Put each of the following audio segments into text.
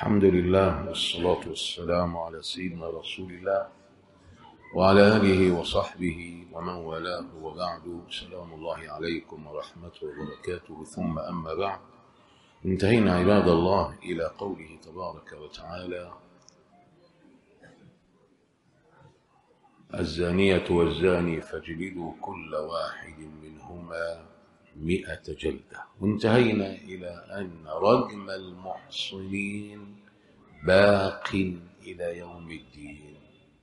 الحمد لله والصلاة والسلام على سيدنا رسول الله وعلى آله وصحبه ومن والاه وبعد سلام الله عليكم ورحمته وبركاته ثم أما بعد انتهينا عباد الله إلى قوله تبارك وتعالى الزانية والزاني فاجلدوا كل واحد منهما مئة جلدة وانتهينا إلى أن رجم المحصنين باق إلى يوم الدين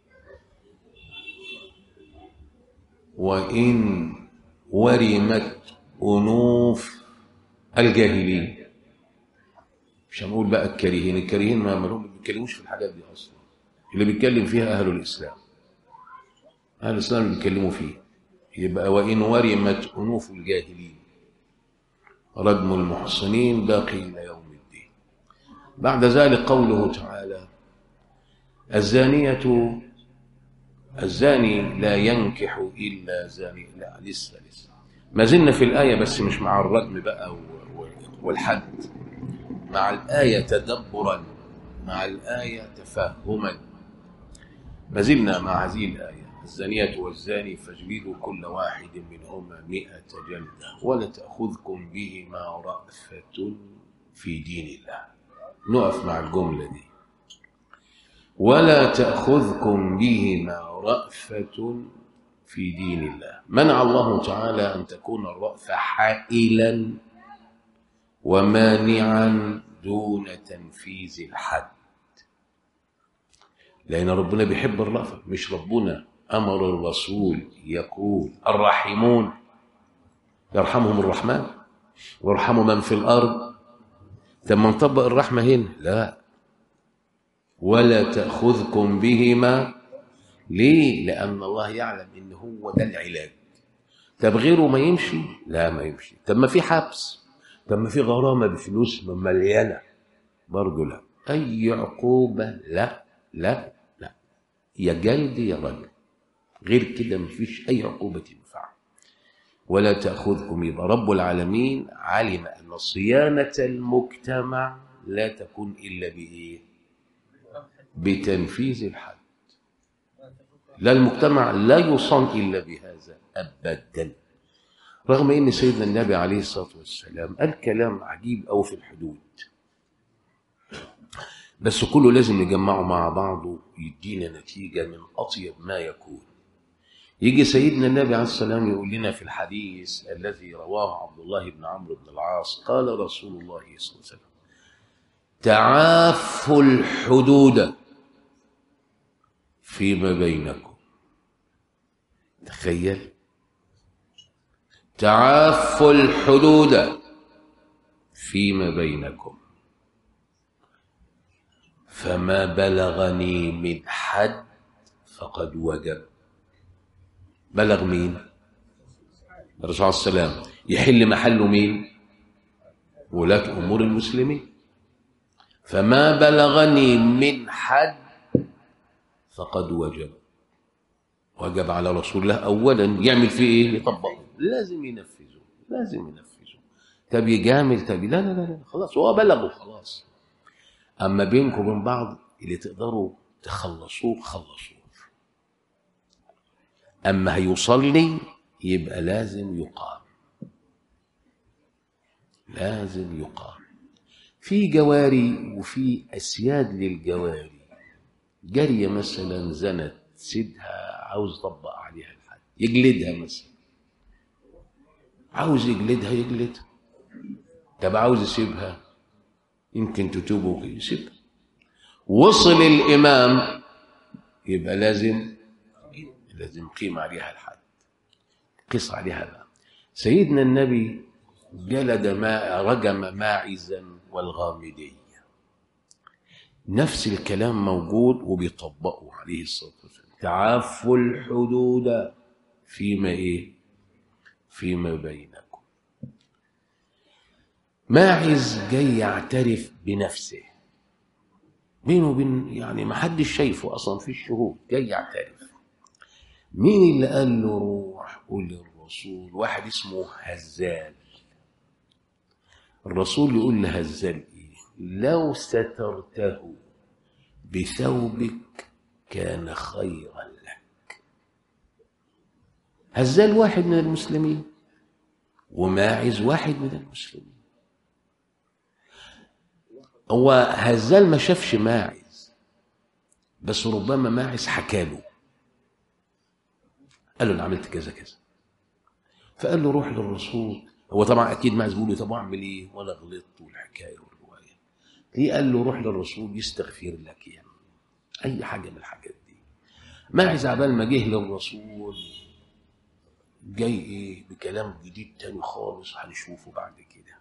وإن ورمت أنوف الجاهلين مش هنقول بقى الكريهين الكريهين ما ما بيتكلموش في الحاجات دي أصلا اللي بيتكلم فيها أهل الإسلام أهل الإسلام اللي بيتكلموا فيه يبقى وإن ورمت أنوف الجاهلين رجم المحصنين باقي إلى يوم الدين بعد ذلك قوله تعالى الزانية الزاني لا ينكح إلا زاني لا لسه لسه ما زلنا في الآية بس مش مع الرجم بقى والحد مع الآية تدبرا مع الآية تفهما ما زلنا مع هذه الآية الزانية والزاني فاجلدوا كل واحد منهما مئة جلدة ولا تأخذكم بهما رأفة في دين الله نقف مع الجملة دي ولا تأخذكم بهما رأفة في دين الله منع الله تعالى أن تكون الرأفة حائلا ومانعا دون تنفيذ الحد لأن ربنا بيحب الرأفة مش ربنا أمر الرسول يقول الراحمون يرحمهم الرحمن ويرحموا من في الأرض ثم نطبق الرحمة هنا لا ولا تأخذكم بهما ليه لأن الله يعلم إن هو ده العلاج طب غيره ما يمشي لا ما يمشي طب ما في حبس طب ما في غرامة بفلوس مليانة برضه لا أي عقوبة لا لا لا يا جلد يا رجل غير كده مفيش أي عقوبة تنفع ولا تأخذكم يبقى رب العالمين علم أن صيانة المجتمع لا تكون إلا بإيه؟ بتنفيذ الحد لا المجتمع لا يصان إلا بهذا أبدا رغم أن سيدنا النبي عليه الصلاة والسلام قال كلام عجيب أو في الحدود بس كله لازم نجمعه مع بعضه يدينا نتيجة من أطيب ما يكون يجي سيدنا النبي عليه السلام يقول لنا في الحديث الذي رواه عبد الله بن عمرو بن العاص قال رسول الله صلى الله عليه وسلم تعافوا الحدود فيما بينكم تخيل تعافوا الحدود فيما بينكم فما بلغني من حد فقد وجب بلغ مين الرسول عليه السلام يحل محله مين ولاة أمور المسلمين فما بلغني من حد فقد وجب وجب على رسول الله أولا يعمل فيه إيه يطبقه لازم ينفذه لازم ينفذه طب يجامل طب لا لا لا خلاص هو بلغه خلاص أما بينكم وبين بعض اللي تقدروا تخلصوه خلصوه أما هيصلي يبقى لازم يقام لازم يقام في جواري وفي أسياد للجواري جارية مثلا زنت سيدها عاوز يطبق عليها الحد يجلدها مثلا عاوز يجلدها يجلدها طب عاوز يسيبها يمكن تتوب يسيبها وصل الإمام يبقى لازم لازم قيم عليها الحد قص عليها بقى سيدنا النبي جلد ما رجم ماعزا والغامدية نفس الكلام موجود وبيطبقه عليه الصلاة والسلام تعافوا الحدود فيما ايه فيما بينكم ماعز جاي يعترف بنفسه بينه وبين يعني ما حدش شايفه اصلا في الشهود جاي يعترف مين اللي قال له روح قول للرسول واحد اسمه هزال الرسول يقول لهزال ايه لو سترته بثوبك كان خيرا لك هزال واحد من المسلمين وماعز واحد من المسلمين هو هزال ما شافش ماعز بس ربما ماعز حكى له قال له انا عملت كذا كذا فقال له روح للرسول هو طبعا اكيد ماعز بيقول له طب اعمل ايه وانا غلطت والحكايه والروايه ليه قال له روح للرسول يستغفر لك يعني اي حاجه من الحاجات دي ماعز عبال ما جه للرسول جاي ايه بكلام جديد تاني خالص هنشوفه بعد كده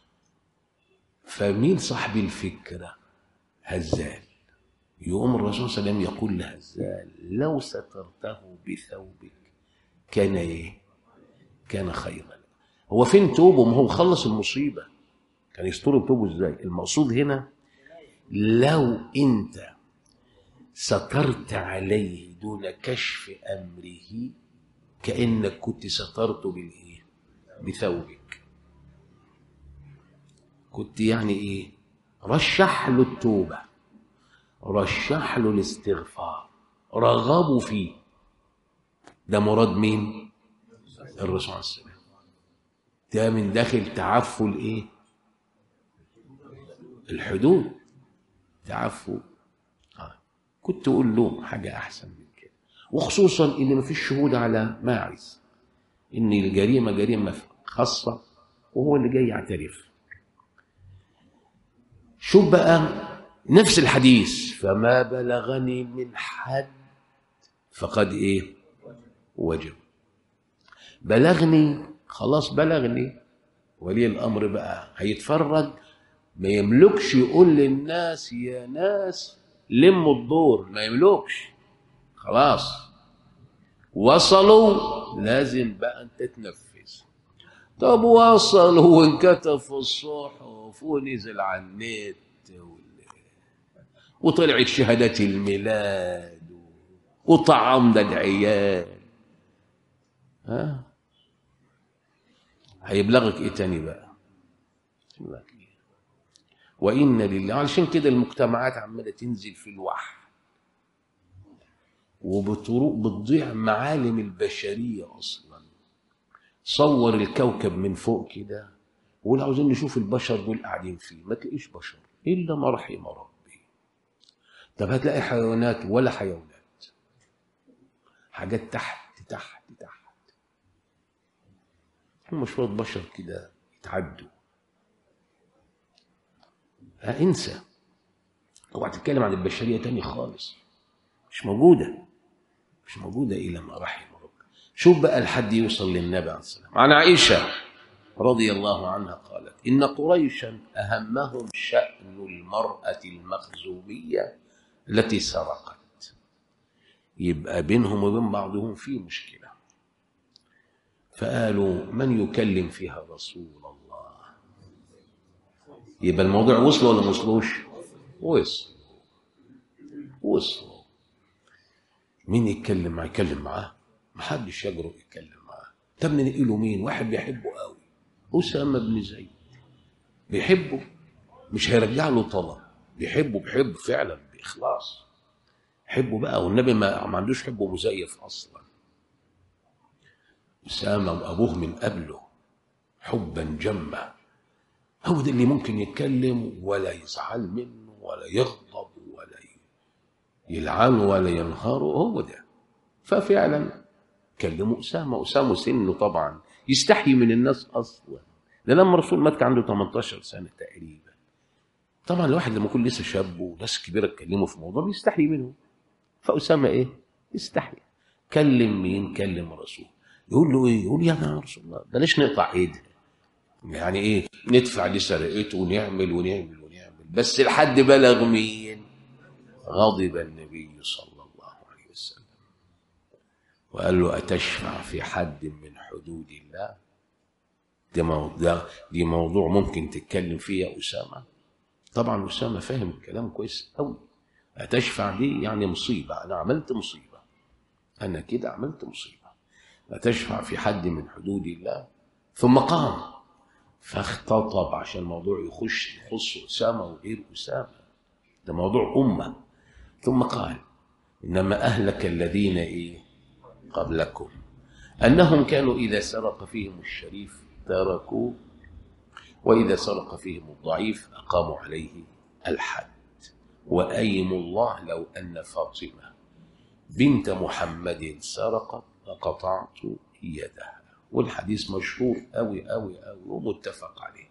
فمين صاحب الفكره هزال يقوم الرسول صلى الله عليه وسلم يقول لهزال لو سترته بثوبك كان ايه كان خيرا هو فين توبه ما هو خلص المصيبه كان يستر بتوبه ازاي المقصود هنا لو انت سترت عليه دون كشف امره كانك كنت سترته بالايه بثوبك كنت يعني ايه رشح له التوبه رشح له الاستغفار رغبوا فيه ده مراد مين الرسول عليه السلام ده من داخل تعفو الايه الحدود تعفو آه. كنت اقول له حاجه احسن من كده وخصوصا ان مفيش شهود على ماعز ان الجريمه جريمه خاصه وهو اللي جاي يعترف شوف بقى نفس الحديث فما بلغني من حد فقد ايه وجب بلغني خلاص بلغني ولي الامر بقى هيتفرج ما يملكش يقول للناس يا ناس لموا الدور ما يملكش خلاص وصلوا لازم بقى انت تنفذ طب وصلوا وانكتب في الصحف ونزل على النت وطلعت شهادات الميلاد وطعمنا العيال ها هيبلغك ايه تاني بقى هيبلغك إيه؟ وإن لله علشان كده المجتمعات عمالة تنزل في الوحي وبطرق بتضيع معالم البشرية أصلا صور الكوكب من فوق كده وقول عاوزين نشوف البشر دول قاعدين فيه ما تلاقيش بشر إلا ما رحم ربي طب هتلاقي حيوانات ولا حيوانات حاجات تحت تحت تحت هم شوية بشر كده يتعدوا ها انسى اوعى تتكلم عن البشرية تاني خالص مش موجودة مش موجودة إلا ما رحم ربك شوف بقى الحد يوصل للنبي عليه السلام عن عائشة رضي الله عنها قالت إن قريشا أهمهم شأن المرأة المخزومية التي سرقت يبقى بينهم وبين بعضهم في مشكلة فقالوا من يكلم فيها رسول الله يبقى الموضوع وصل ولا ما وصلوش وصل وصلوا مين يتكلم معاه يتكلم معاه محدش يجرؤ يتكلم معاه طب ننقله مين واحد بيحبه قوي أسامة بن زيد بيحبه مش هيرجع له طلب بيحبه بيحبه فعلا بإخلاص حبه بقى والنبي ما, ما عندوش حبه مزيف أصلا أسامة وأبوه من قبله حبا جما هو ده اللي ممكن يتكلم ولا يزعل منه ولا يغضب ولا يلعنه ولا ينهاره هو ده ففعلا كلموا أسامة أسامة سنه طبعا يستحي من الناس أصلا ده لما الرسول مات كان عنده 18 سنة تقريبا طبعا الواحد لما يكون لسه شاب وناس كبيرة تكلمه في موضوع بيستحي منه فأسامة إيه؟ يستحي كلم مين؟ كلم الرسول يقول له إيه؟ يقول يا رسول الله بلاش نقطع إيدنا يعني إيه؟ ندفع لسرقته ونعمل ونعمل ونعمل بس الحد بلغ مين؟ غضب النبي صلى الله عليه وسلم وقال له أتشفع في حد من حدود الله دي موضوع, دي موضوع ممكن تتكلم فيه يا أسامة طبعا أسامة فاهم الكلام كويس أوي أتشفع دي يعني مصيبة أنا عملت مصيبة أنا كده عملت مصيبة أتشفع في حد من حدود الله ثم قام فاختطب عشان الموضوع يخش يخص أسامة وغير أسامة ده موضوع أمة ثم قال إنما أهلك الذين إيه قبلكم أنهم كانوا إذا سرق فيهم الشريف تركوه وإذا سرق فيهم الضعيف أقاموا عليه الحد وأيم الله لو أن فاطمة بنت محمد سرقت لقطعت يدها والحديث مشهور أوي أوي أوي ومتفق عليه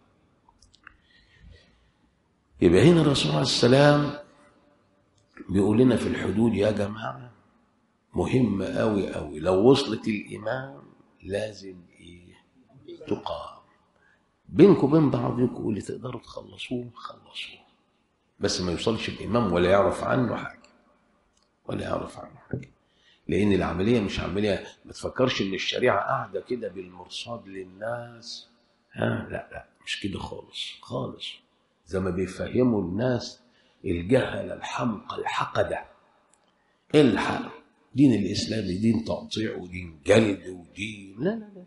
يبقى هنا الرسول عليه السلام بيقول لنا في الحدود يا جماعة مهمة أوي أوي لو وصلت الإمام لازم إيه تقام بينكم وبين بعضكم اللي تقدروا تخلصوه خلصوه بس ما يوصلش الإمام ولا يعرف عنه حاجة ولا يعرف عنه حاجة لأن العملية مش عملية ما تفكرش إن الشريعة قاعدة كده بالمرصاد للناس ها لا لا مش كده خالص خالص زي ما بيفهموا الناس الجهل الحمقى الحقدة الحق دين الإسلام دين تقطيع ودين جلد ودين لا لا لا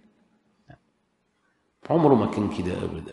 عمره ما كان كده أبدا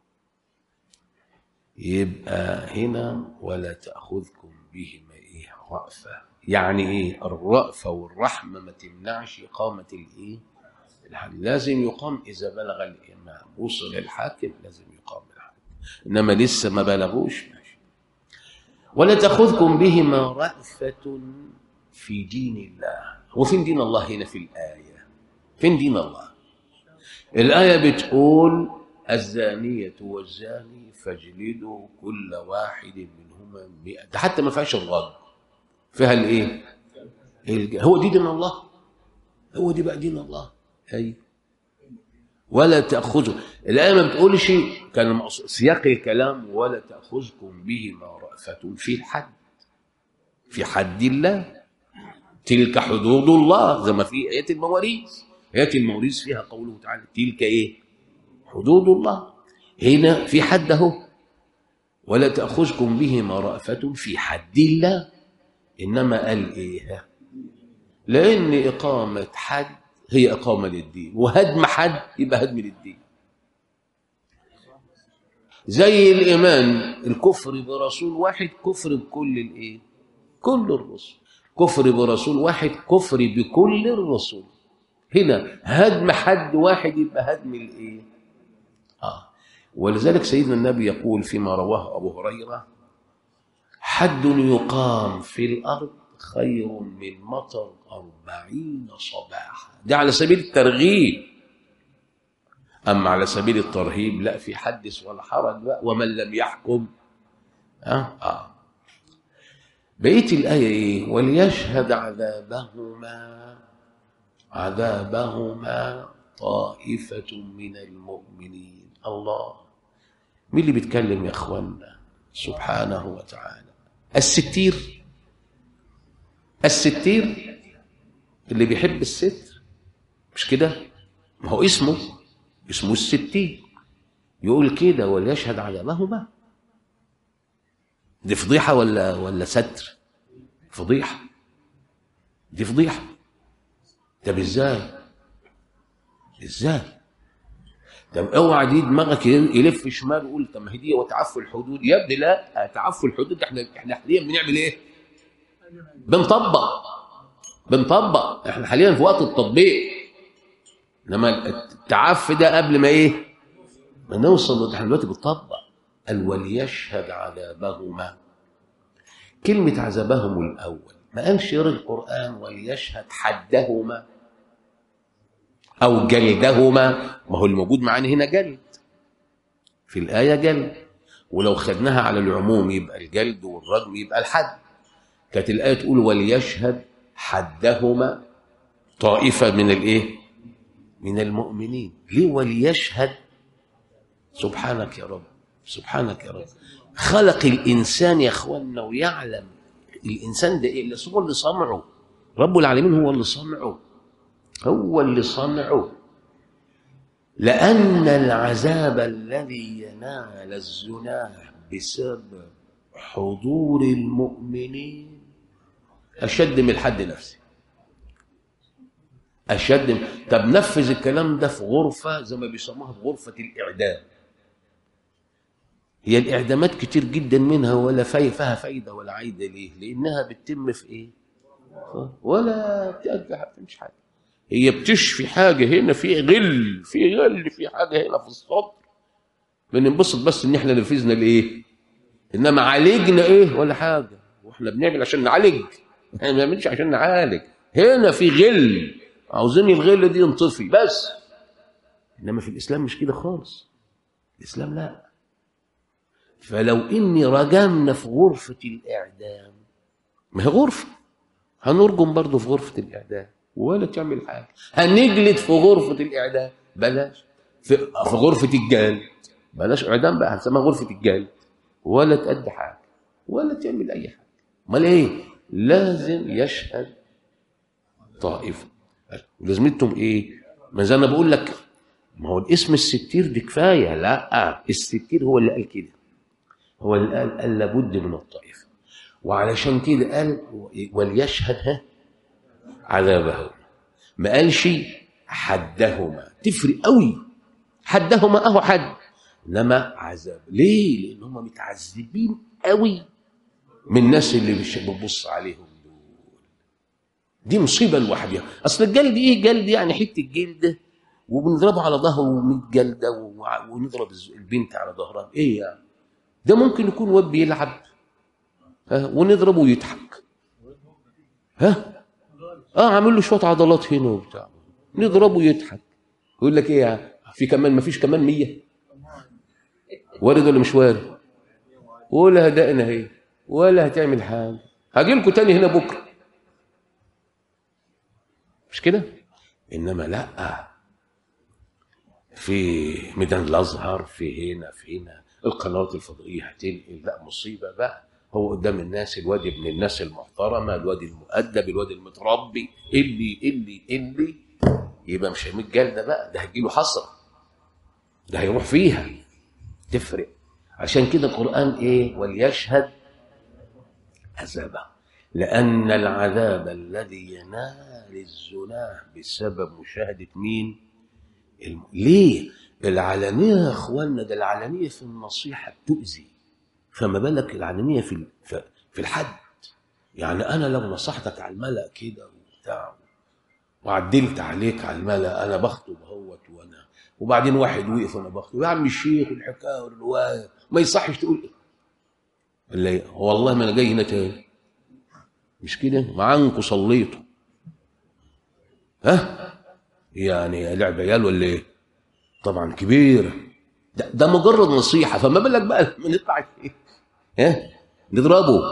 يبقى هنا ولا تأخذكم بهما إيه رأفة يعني إيه الرأفة والرحمة ما تمنعش إقامة الإيه الحد لازم يقام إذا بلغ الإمام وصل الحاكم لازم يقام الحد إنما لسه ما بلغوش ماشي ولا تأخذكم بهما رأفة في دين الله وفين دين الله هنا في الآية فين دين الله الآية بتقول الزانية والزاني فاجلدوا كل واحد منهما مئة ده حتى ما فيهاش الرد فيها الايه الج- هو دي دين الله هو دي بقى دين الله اي ولا تأخذوا الآية ما بتقولش كان مقصود- سياق الكلام ولا تأخذكم بهما رأفة في الحد في حد الله تلك حدود الله زي ما في آية المواريث آية المواريث فيها قوله تعالى تلك إيه حدود الله هنا في حد اهو ولا تأخذكم بهما رأفة في حد الله إنما قال إيه لأن إقامة حد هي إقامة للدين وهدم حد يبقى هدم للدين زي الإيمان الكفر برسول واحد كفر بكل الإيه كل الرسل كفر برسول واحد كفر بكل الرسل هنا هدم حد واحد يبقى هدم الإيه آه. ولذلك سيدنا النبي يقول فيما رواه أبو هريرة حد يقام في الأرض خير من مطر أربعين صباحا ده على سبيل الترغيب أما على سبيل الترهيب لا في حدث ولا حرج بقى ومن لم يحكم آه. آه. بقية الآية إيه وليشهد عذابهما عذابهما طائفة من المؤمنين الله مين اللي بيتكلم يا اخوانا سبحانه وتعالى الستير الستير اللي بيحب الستر مش كده ما هو اسمه اسمه الستير يقول كده وليشهد عذابهما دي فضيحة ولا ولا ستر فضيحة دي فضيحة طب ازاي ازاي طب اوعى دي دماغك يلف شمال ويقول طب ما هي دي وتعفو الحدود يا ابني لا تعفو الحدود احنا احنا حاليا بنعمل ايه؟ بنطبق بنطبق احنا حاليا في وقت التطبيق انما التعفي ده قبل ما ايه؟ ما نوصل احنا دلوقتي بنطبق قال وليشهد عذابهما كلمة عذابهم الأول ما قالش يرى القرآن وليشهد حدهما أو جلدهما ما هو الموجود معانا هنا جلد في الآية جلد ولو خدناها على العموم يبقى الجلد والرجم يبقى الحد كانت الآية تقول وليشهد حدهما طائفة من الإيه؟ من المؤمنين ليه وليشهد سبحانك يا رب سبحانك يا رب خلق الإنسان يا أخوانا ويعلم الإنسان ده إيه هو اللي صنعه رب العالمين هو اللي صنعه هو اللي صنعه لأن العذاب الذي ينال الزنا بسبب حضور المؤمنين أشد من الحد نفسه أشد من... طب نفذ الكلام ده في غرفة زي ما بيسموها في غرفة الإعدام هي الاعدامات كتير جدا منها ولا في فيها فايده ولا عايده ليه لانها بتتم في ايه ولا بتأدي حاجه مش حاجه هي بتشفي حاجه هنا في غل في غل في حاجه هنا في الصدر بننبسط بس ان احنا نفذنا الايه انما عالجنا ايه ولا حاجه واحنا بنعمل عشان نعالج احنا ما بنعملش عشان نعالج هنا في غل عاوزين الغل دي ينطفي بس انما في الاسلام مش كده خالص الاسلام لا فلو اني رجمنا في غرفه الاعدام ما هي غرفه هنرجم برضه في غرفه الاعدام ولا تعمل حاجه هنجلد في غرفه الاعدام بلاش في, في غرفه الجلد بلاش اعدام بقى هنسميها غرفه الجلد ولا تأدي حاجه ولا تعمل اي حاجه امال ايه لازم يشهد طائفه ولازمتهم ايه ما زي انا بقول لك ما هو الاسم الستير دي كفايه لا الستير هو اللي قال كده هو اللي قال قال لابد من الطائفه وعلشان كده قال وليشهد ها عذابه ما قالش حدهما تفرق قوي حدهما اهو حد انما عذاب ليه لان هم متعذبين قوي من الناس اللي بش- بتبص عليهم دول دي مصيبه لوحدها اصل الجلد ايه جلد يعني حته جلده وبنضربه على ظهره 100 جلده وع- ونضرب الز- البنت على ظهرها ايه يعني ده ممكن يكون واد بيلعب ها ونضربه ويضحك ها اه عامل له شويه عضلات هنا وبتاع نضربه ويضحك يقول لك ايه يعني في كمان ما فيش كمان 100 وارد ولا مش وارد ولا هدأنا اهي ولا هتعمل حاجه هاجي لكم تاني هنا بكره مش كده انما لا في ميدان الازهر في هنا في هنا القنوات الفضائيه هتنقل لا مصيبه بقى هو قدام الناس الواد ابن الناس المحترمه الواد المؤدب الواد المتربي اللي اللي اللي يبقى مش هيميت جلده بقى ده هتجيله حسره ده هيروح فيها تفرق عشان كده القران ايه وليشهد عذابه لان العذاب الذي ينال الزناه بسبب مشاهده مين الم... ليه العلانيه يا اخوانا ده العلانيه في النصيحه بتؤذي فما بالك العلانيه في ال- ف- في الحد يعني انا لو نصحتك على الملا كده وبتاع وعدلت عليك على الملا انا بخطب اهوت وانا وبعدين واحد وقف وانا بخطب يا عم الشيخ الحكايه والروايه ما يصحش تقول ايه ولا إيه؟ هو والله ما انا جاي هنا تاني مش كده معانكوا صليتوا ها يعني لعب عيال ولا ايه طبعا كبير ده, ده مجرد نصيحه فما بالك بقى لما نطلع ايه ها نضربه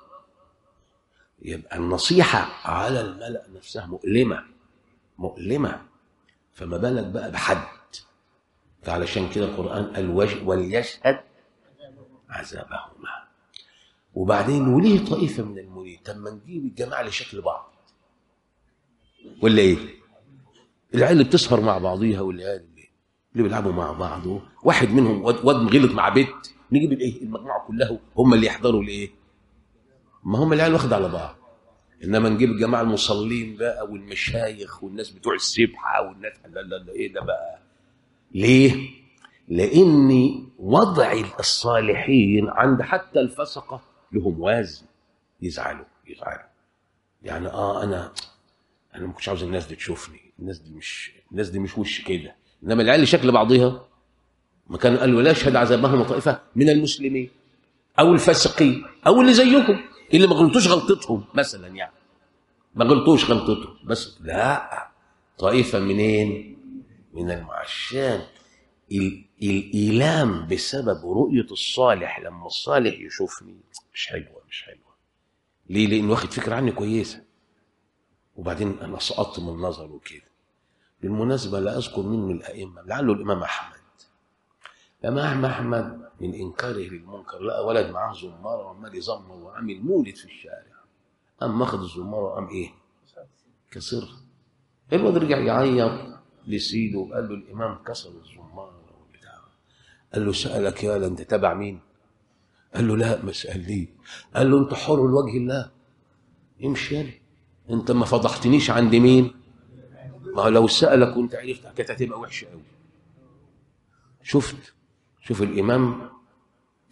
يبقى النصيحه على الملأ نفسها مؤلمه مؤلمه فما بالك بقى بحد فعلشان كده القرآن قال وج- وليشهد عذابهما وبعدين وليه طائفة من المريد طب ما نجيب الجماعة لشكل بعض ولا ايه العيال اللي بتسهر مع بعضيها والعيال اللي, اللي بيلعبوا مع بعض واحد منهم واد واد غلط مع بنت نجيب الايه المجموعه كلها هم اللي يحضروا الايه ما هم العيال واخد على بعض انما نجيب الجماعه المصلين بقى والمشايخ والناس بتوع السبحه والناس لا لا لا ايه ده بقى ليه لان وضع الصالحين عند حتى الفسقه لهم وزن يزعلوا يزعلوا يعني اه انا انا ما كنتش عاوز الناس دي تشوفني الناس دي مش الناس دي مش وش كده انما العيال اللي شكل بعضها ما كان قال ولا يشهد عذابهم طائفه من المسلمين او الفاسقين او اللي زيهم اللي ما غلطوش غلطتهم مثلا يعني ما غلطوش غلطتهم بس لا طائفه منين من المعشان ال- الايلام بسبب رؤيه الصالح لما الصالح يشوفني مش حلوه مش حلوه ليه لانه واخد فكره عني كويسه وبعدين انا سقطت من نظره كده بالمناسبه لا اذكر مين من الائمه لعله الامام احمد الامام احمد من انكاره للمنكر لقى ولد معاه زماره وعمال يزمر وعامل مولد في الشارع قام ماخد الزماره وقام ايه كسرها الواد رجع يعيط لسيده وقال له الامام كسر الزماره وبتاع قال له سالك يا انت تبع مين قال له لا ما سالني قال له انت حر لوجه الله امشي يلا انت ما فضحتنيش عند مين ما هو لو سالك وانت عرفت كانت هتبقى وحشه قوي شفت شوف الامام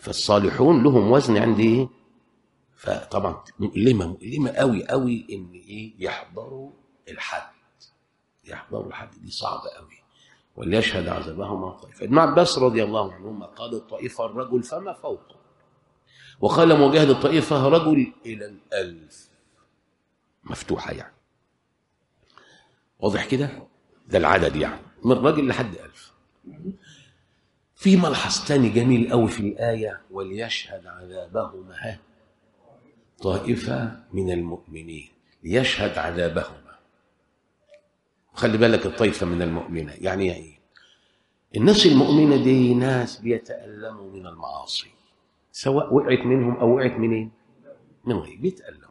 فالصالحون لهم وزن عند ايه فطبعا مؤلمه مؤلمه قوي قوي ان ايه يحضروا الحد يحضروا الحد دي صعبه قوي وليشهد عذابهما طائفه ابن عباس رضي الله عنهما قال الطائفه الرجل فما فوقه وقال مجاهد الطائفه رجل الى الالف مفتوحه يعني واضح كده ده العدد يعني من راجل لحد ألف في ملحظ تاني جميل قوي في الآية وليشهد عذابهما ها طائفة من المؤمنين ليشهد عذابهما خلي بالك الطائفة من المؤمنة يعني ايه الناس المؤمنة دي ناس بيتألموا من المعاصي سواء وقعت منهم أو وقعت منين من غير بيتألموا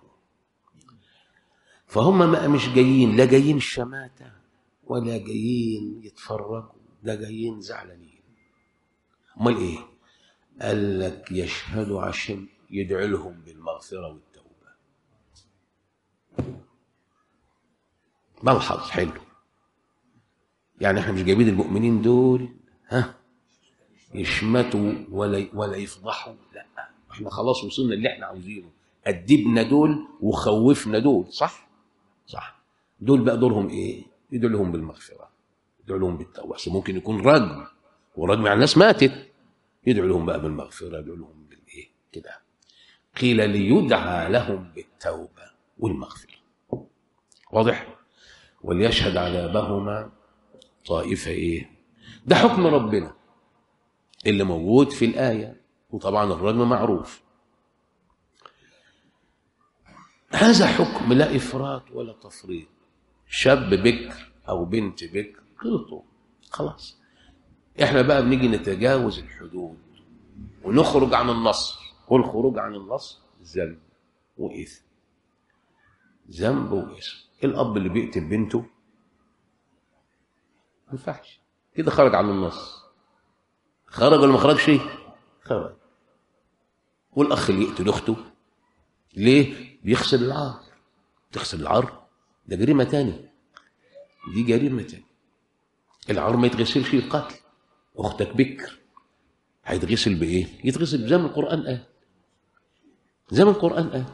فهم ما مش جايين لا جايين شماتة ولا جايين يتفرجوا ده جايين زعلانين امال ايه قال لك يشهدوا عشان يدعو لهم بالمغفره والتوبه ملحظ حلو يعني احنا مش جايبين المؤمنين دول ها يشمتوا ولا ولا يفضحوا لا احنا خلاص وصلنا اللي احنا عاوزينه أدبنا دول وخوفنا دول صح صح دول بقى دورهم ايه يدعو لهم بالمغفره يدعو لهم بالتوبه أصل ممكن يكون رجم ورجم يعني الناس ماتت يدعو لهم بقى بالمغفره يدعو لهم بالايه كده قيل ليدعى لهم بالتوبه والمغفره واضح وليشهد عذابهما طائفه ايه ده حكم ربنا اللي موجود في الايه وطبعا الرجم معروف هذا حكم لا افراط ولا تفريط شاب بكر او بنت بكر غلطوا خلاص احنا بقى بنيجي نتجاوز الحدود ونخرج عن النص والخروج عن النص ذنب واثم ذنب واثم الاب اللي بيقتل بنته ما ينفعش كده خرج عن النص خرج ولا ما خرجش خرج والاخ اللي يقتل اخته ليه بيغسل العار تغسل العار ده جريمه تاني دي جريمه تاني العار ما يتغسلش القتل اختك بكر هيتغسل بايه يتغسل زي ما القران قال زي ما القران قال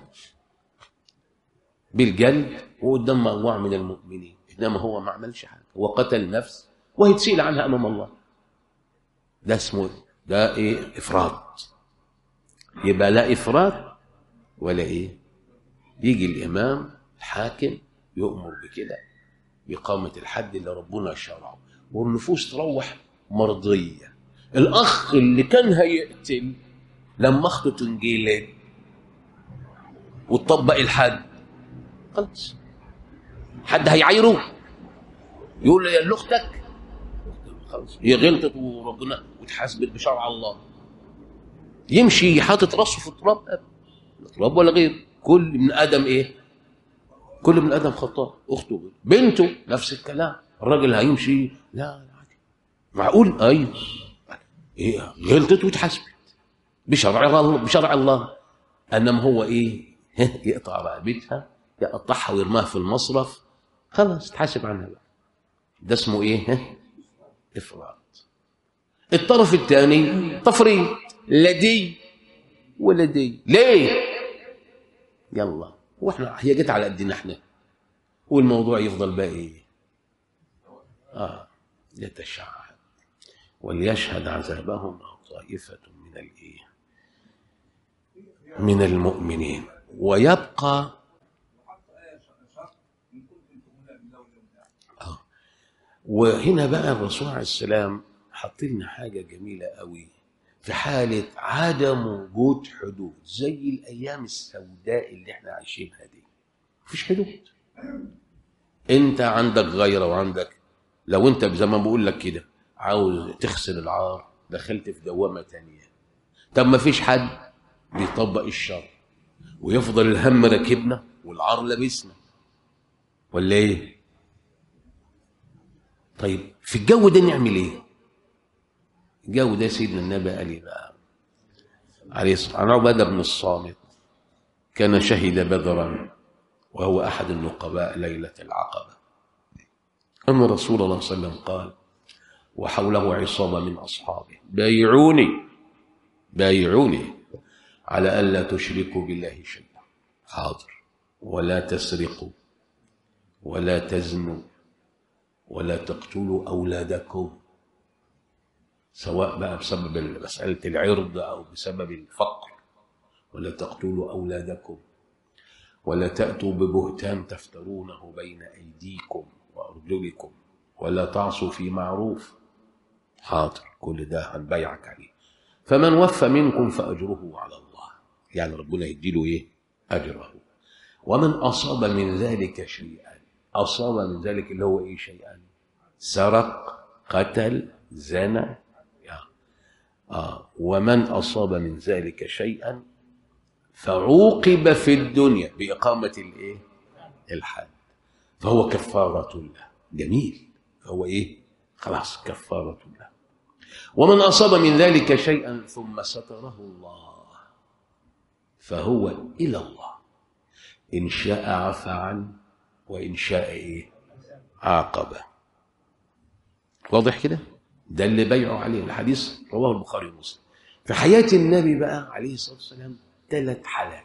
بالجلد وقدام مجموعه من المؤمنين انما هو ما عملش حاجه هو قتل نفس وهيتسال عنها امام الله ده اسمه ده ايه افراط يبقى لا افراط ولا ايه يجي الامام الحاكم يؤمر بكده بإقامة الحد اللي ربنا شرعه والنفوس تروح مرضية الأخ اللي كان هيقتل لما أخته تنجلد وتطبق الحد خلاص حد هيعايره يقول له يا اللي اختك خلاص هي غلطت وربنا واتحاسبت بشرع الله يمشي حاطط راسه في التراب التراب ولا غير كل من ادم ايه كل من ادم خطاء اخته بنته نفس الكلام الراجل هيمشي لا لا عادي معقول ايوه ايه غلطت واتحاسبت بشرع الله بشرع الله انما هو ايه يقطع رقبتها يقطعها ويرماها في المصرف خلاص تحاسب عنها بقى ده اسمه ايه افراط الطرف الثاني تفريط لا دي ولا دي ليه يلا واحنا هي جت على قدنا احنا والموضوع يفضل بقى ايه اه يتشعب وليشهد عذابهم طائفة من الايه من المؤمنين ويبقى آه. وهنا بقى الرسول عليه السلام حط لنا حاجة جميلة قوي في حالة عدم وجود حدود زي الأيام السوداء اللي احنا عايشينها دي مفيش حدود انت عندك غيرة وعندك لو انت زي ما بقول لك كده عاوز تغسل العار دخلت في دوامة تانية طب ما فيش حد بيطبق الشر ويفضل الهم راكبنا والعار لابسنا ولا ايه طيب في الجو ده نعمل ايه الجو ده سيدنا النبي قال ايه بقى عليه الصلاه عن عباده بن الصامت كان شهد بدرا وهو احد النقباء ليله العقبه ان رسول الله صلى الله عليه وسلم قال وحوله عصابه من اصحابه بايعوني بايعوني على ألا تشركوا بالله شيئا حاضر ولا تسرقوا ولا تزنوا ولا تقتلوا أولادكم سواء بقى بسبب مسألة العرض أو بسبب الفقر ولا تقتلوا أولادكم ولا تأتوا ببهتان تفترونه بين أيديكم وأرجلكم ولا تعصوا في معروف حاضر كل ده هنبايعك عليه فمن وفى منكم فأجره على الله يعني ربنا يديله إيه أجره ومن أصاب من ذلك شيئا أصاب من ذلك اللي هو إيه شيئا سرق قتل زنى آه ومن أصاب من ذلك شيئا فعوقب في الدنيا بإقامة الإيه الحد فهو كفارة له جميل فهو إيه خلاص كفارة له ومن أصاب من ذلك شيئا ثم ستره الله فهو إلى الله إن شاء عفى عنه وإن شاء إيه عاقبه واضح كده ده اللي بيعوا عليه الحديث رواه البخاري ومسلم في حياة النبي بقى عليه الصلاة والسلام ثلاث حالات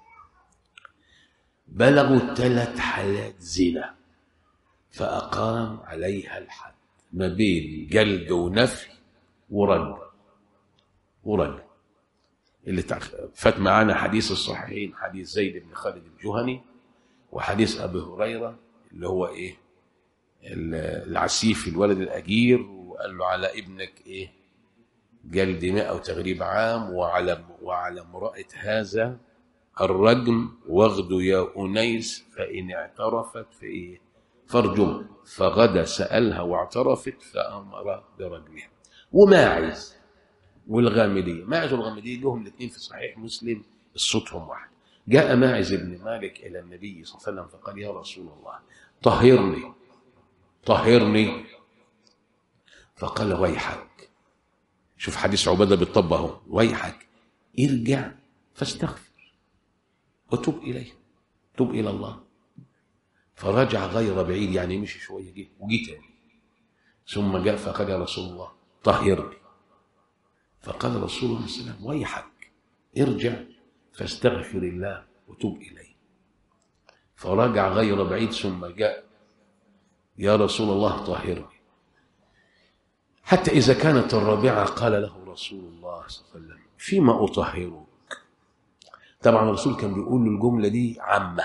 بلغوا ثلاث حالات زنا فأقام عليها الحد ما بين جلد ونفي ورد ورد اللي فات معانا حديث الصحيحين حديث زيد بن خالد الجهني وحديث ابي هريره اللي هو ايه العسيف الولد الاجير وقال له على ابنك ايه جلد ماء وتغريب عام وعلى وعلى امراه هذا الرجم واغدو يا انيس فان اعترفت فايه فارجم فغدا سالها واعترفت فامر برجمها وماعز والغامديه ماعز والغامديه لهم الاثنين في صحيح مسلم صوتهم واحد جاء ماعز بن مالك الى النبي صلى الله عليه وسلم فقال يا رسول الله طهرني طهرني فقال ويحك شوف حديث عباده بالطب اهو ويحك ارجع فاستغفر وتب اليه تب الى الله فرجع غير بعيد يعني مشي شويه جه وجي تاني ثم جاء فقال يا رسول الله طهرني فقال رسول الله صلى الله عليه وسلم ويحك ارجع فاستغفر الله وتب اليه فرجع غير بعيد ثم جاء يا رسول الله طهرني حتى إذا كانت الرابعة قال له رسول الله صلى الله عليه وسلم فيما أطهرك طبعا الرسول كان بيقول له الجملة دي عامة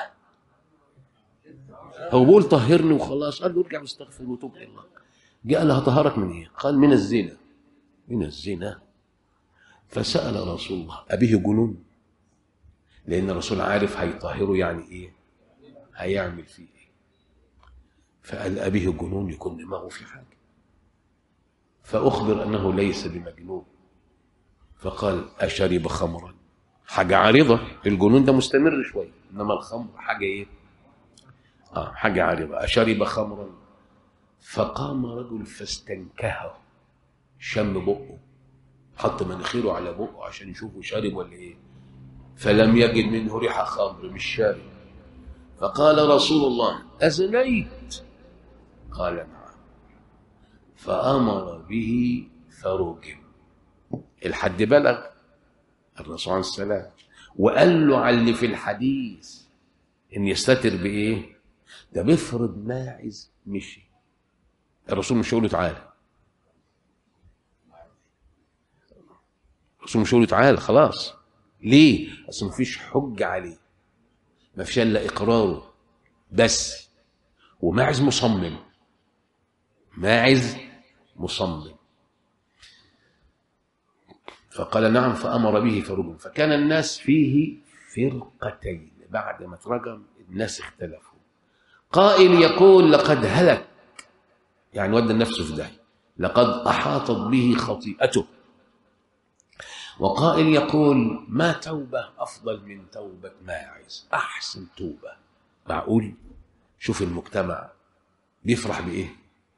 هو بيقول طهرني وخلاص قال له ارجع واستغفر وتوب إلى الله جاء له طهرك من ايه؟ قال من الزنا من الزنا فسأل رسول الله أبيه جنون لأن الرسول عارف هيطهره يعني إيه هيعمل فيه إيه فقال أبيه جنون يكون دماغه في حاجة فأخبر أنه ليس بمجنون فقال أشرب خمرا حاجة عارضة الجنون ده مستمر شوية إنما الخمر حاجة إيه آه حاجة عارضة أشرب خمرا فقام رجل فاستنكهه شم بقه حط مناخيره على بقه عشان يشوفه شارب ولا ايه فلم يجد منه ريحه خمر مش شارب فقال رسول الله أزنيت قال نعم فأمر به فرجم الحد بلغ الرسول عليه السلام وقال له على اللي في الحديث ان يستتر بايه ده بيفرض ماعز مشي الرسول مش هيقول له تعالى الرسول مش هيقول له تعالى خلاص ليه اصل مفيش حجه عليه ما فيش الا اقراره بس وماعز مصمم ماعز مصمم فقال نعم فامر به فرجم فكان الناس فيه فرقتين بعد ما ترجم الناس اختلفوا قائل يقول لقد هلك يعني ودى نفسه في داهيه لقد احاطت به خطيئته وقائل يقول ما توبه افضل من توبه ماعز احسن توبه معقول شوف المجتمع بيفرح بايه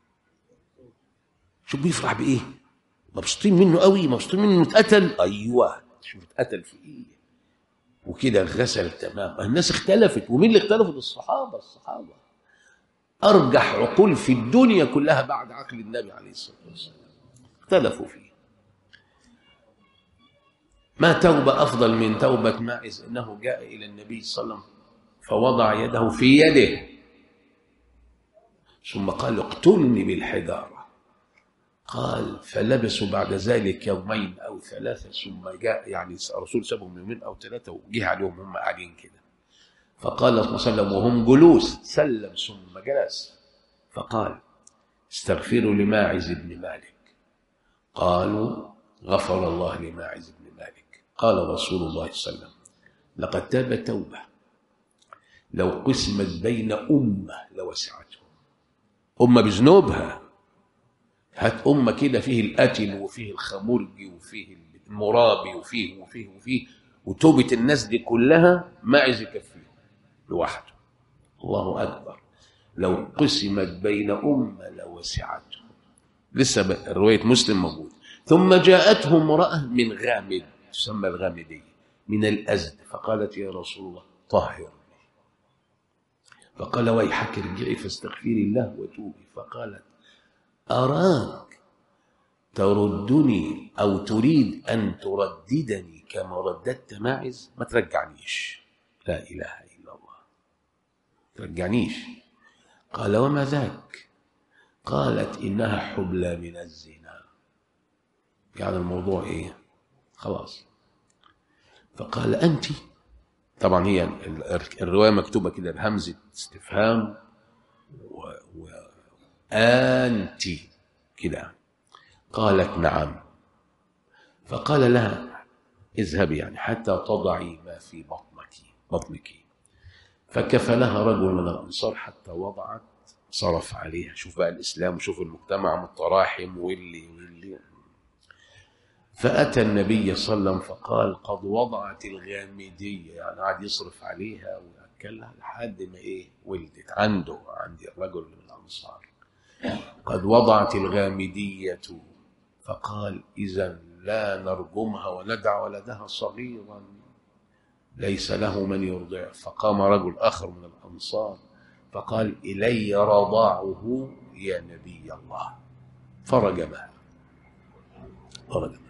شوف بيفرح بايه مبسوطين منه قوي مبسوطين منه اتقتل ايوه شوف اتقتل في ايه وكده غسل تمام الناس اختلفت ومين اللي اختلفت الصحابه الصحابه ارجح عقول في الدنيا كلها بعد عقل النبي عليه الصلاه والسلام اختلفوا فيه ما توبة أفضل من توبة ماعز إنه جاء إلى النبي صلى الله عليه وسلم فوضع يده في يده ثم قال اقتلني بالحجارة قال فلبسوا بعد ذلك يومين أو ثلاثة ثم جاء يعني الرسول سابهم يومين أو ثلاثة وجه عليهم هم قاعدين كده فقال صلى الله عليه وسلم وهم جلوس سلم ثم جلس فقال استغفروا لماعز بن مالك قالوا غفر الله لماعز بن مالك قال رسول الله صلى الله عليه وسلم لقد تاب توبة لو قسمت بين أمة لوسعتهم أمة بذنوبها هات أمة كده فيه القتل وفيه الخمرجي وفيه المرابي وفيه وفيه وفيه وتوبة الناس دي كلها ماعز يكفيهم لوحده الله أكبر لو قسمت بين أمة لوسعتهم لسه بقى رواية مسلم موجود ثم جاءته امرأة من غامد تسمى الغامدية من الأزد فقالت يا رسول الله طهرني فقال ويحك ارجعي فاستغفري الله وتوبي فقالت أراك تردني أو تريد أن ترددني كما رددت ماعز ما ترجعنيش لا إله إلا الله ترجعنيش قال وما ذاك قالت إنها حبلى من الزنا يعني الموضوع إيه خلاص فقال أنت طبعا هي الرواية مكتوبة كده بهمزة استفهام و... و... أنت كده قالت نعم فقال لها اذهبي يعني حتى تضعي ما في بطنك بطنك فكفلها رجل من الأنصار حتى وضعت صرف عليها شوف بقى الإسلام وشوف المجتمع متراحم واللي واللي فأتى النبي صلى الله عليه وسلم فقال قد وضعت الغامدية يعني قعد يصرف عليها ويأكلها لحد ما إيه ولدت عنده عند الرجل من الأنصار قد وضعت الغامدية فقال إذا لا نرجمها وندع ولدها صغيرا ليس له من يرضع فقام رجل آخر من الأنصار فقال إلي رضاعه يا نبي الله فرجمها فرجمها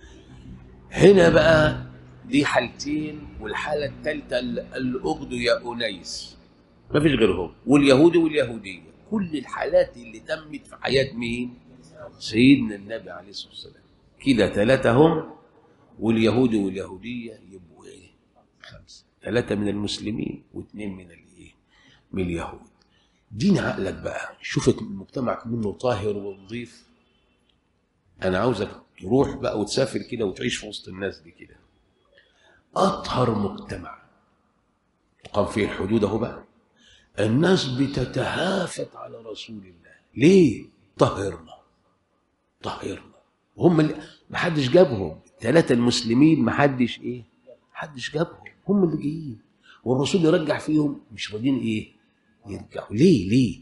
هنا بقى دي حالتين والحالة الثالثة الأغد يا أنيس ما فيش غيرهم واليهودي واليهودية كل الحالات اللي تمت في حياة مين سيدنا النبي عليه الصلاة والسلام كده ثلاثة هم واليهود واليهودية يبقوا ايه خمسة ثلاثة من المسلمين واثنين من الايه من اليهود دين عقلك بقى شوف المجتمع منه طاهر ونظيف انا عاوزك تروح بقى وتسافر كده وتعيش في وسط الناس دي كده اطهر مجتمع تقام فيه الحدود اهو بقى الناس بتتهافت على رسول الله ليه طهرنا طهرنا هم اللي ما حدش جابهم الثلاثه المسلمين ما حدش ايه حدش جابهم هم اللي جايين والرسول يرجع فيهم مش راضيين ايه يرجعوا ليه ليه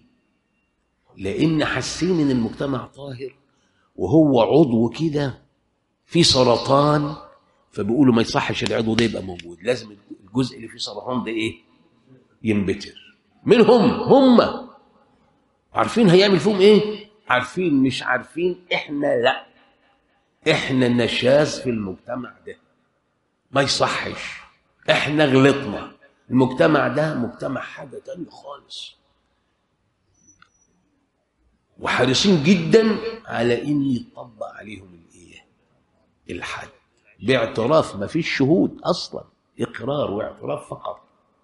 لان حاسين ان المجتمع طاهر وهو عضو كده في سرطان فبيقولوا ما يصحش العضو ده يبقى موجود لازم الجزء اللي فيه سرطان ده ايه ينبتر منهم هم عارفين هيعمل فيهم ايه عارفين مش عارفين احنا لا احنا النشاز في المجتمع ده ما يصحش احنا غلطنا المجتمع ده مجتمع حاجة تانية خالص وحريصين جدا على ان يطبق عليهم الايه الحد باعتراف ما فيش شهود اصلا اقرار واعتراف فقط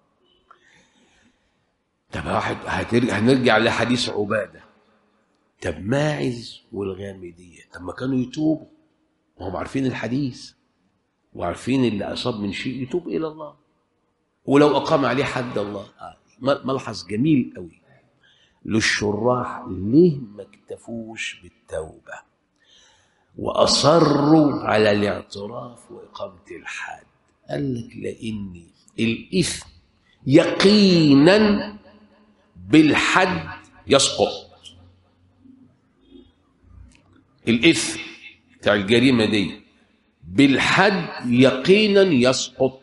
طب واحد هترجع هنرجع لحديث عباده طب ماعز والغامديه طب ما كانوا يتوبوا وهم عارفين الحديث وعارفين اللي اصاب من شيء يتوب الى الله ولو اقام عليه حد الله آه. ملحظ جميل قوي للشراح ليه ما اكتفوش بالتوبه واصروا على الاعتراف واقامه الحد قال لك لان الاثم يقينا بالحد يسقط الاثم بتاع الجريمه دي بالحد يقينا يسقط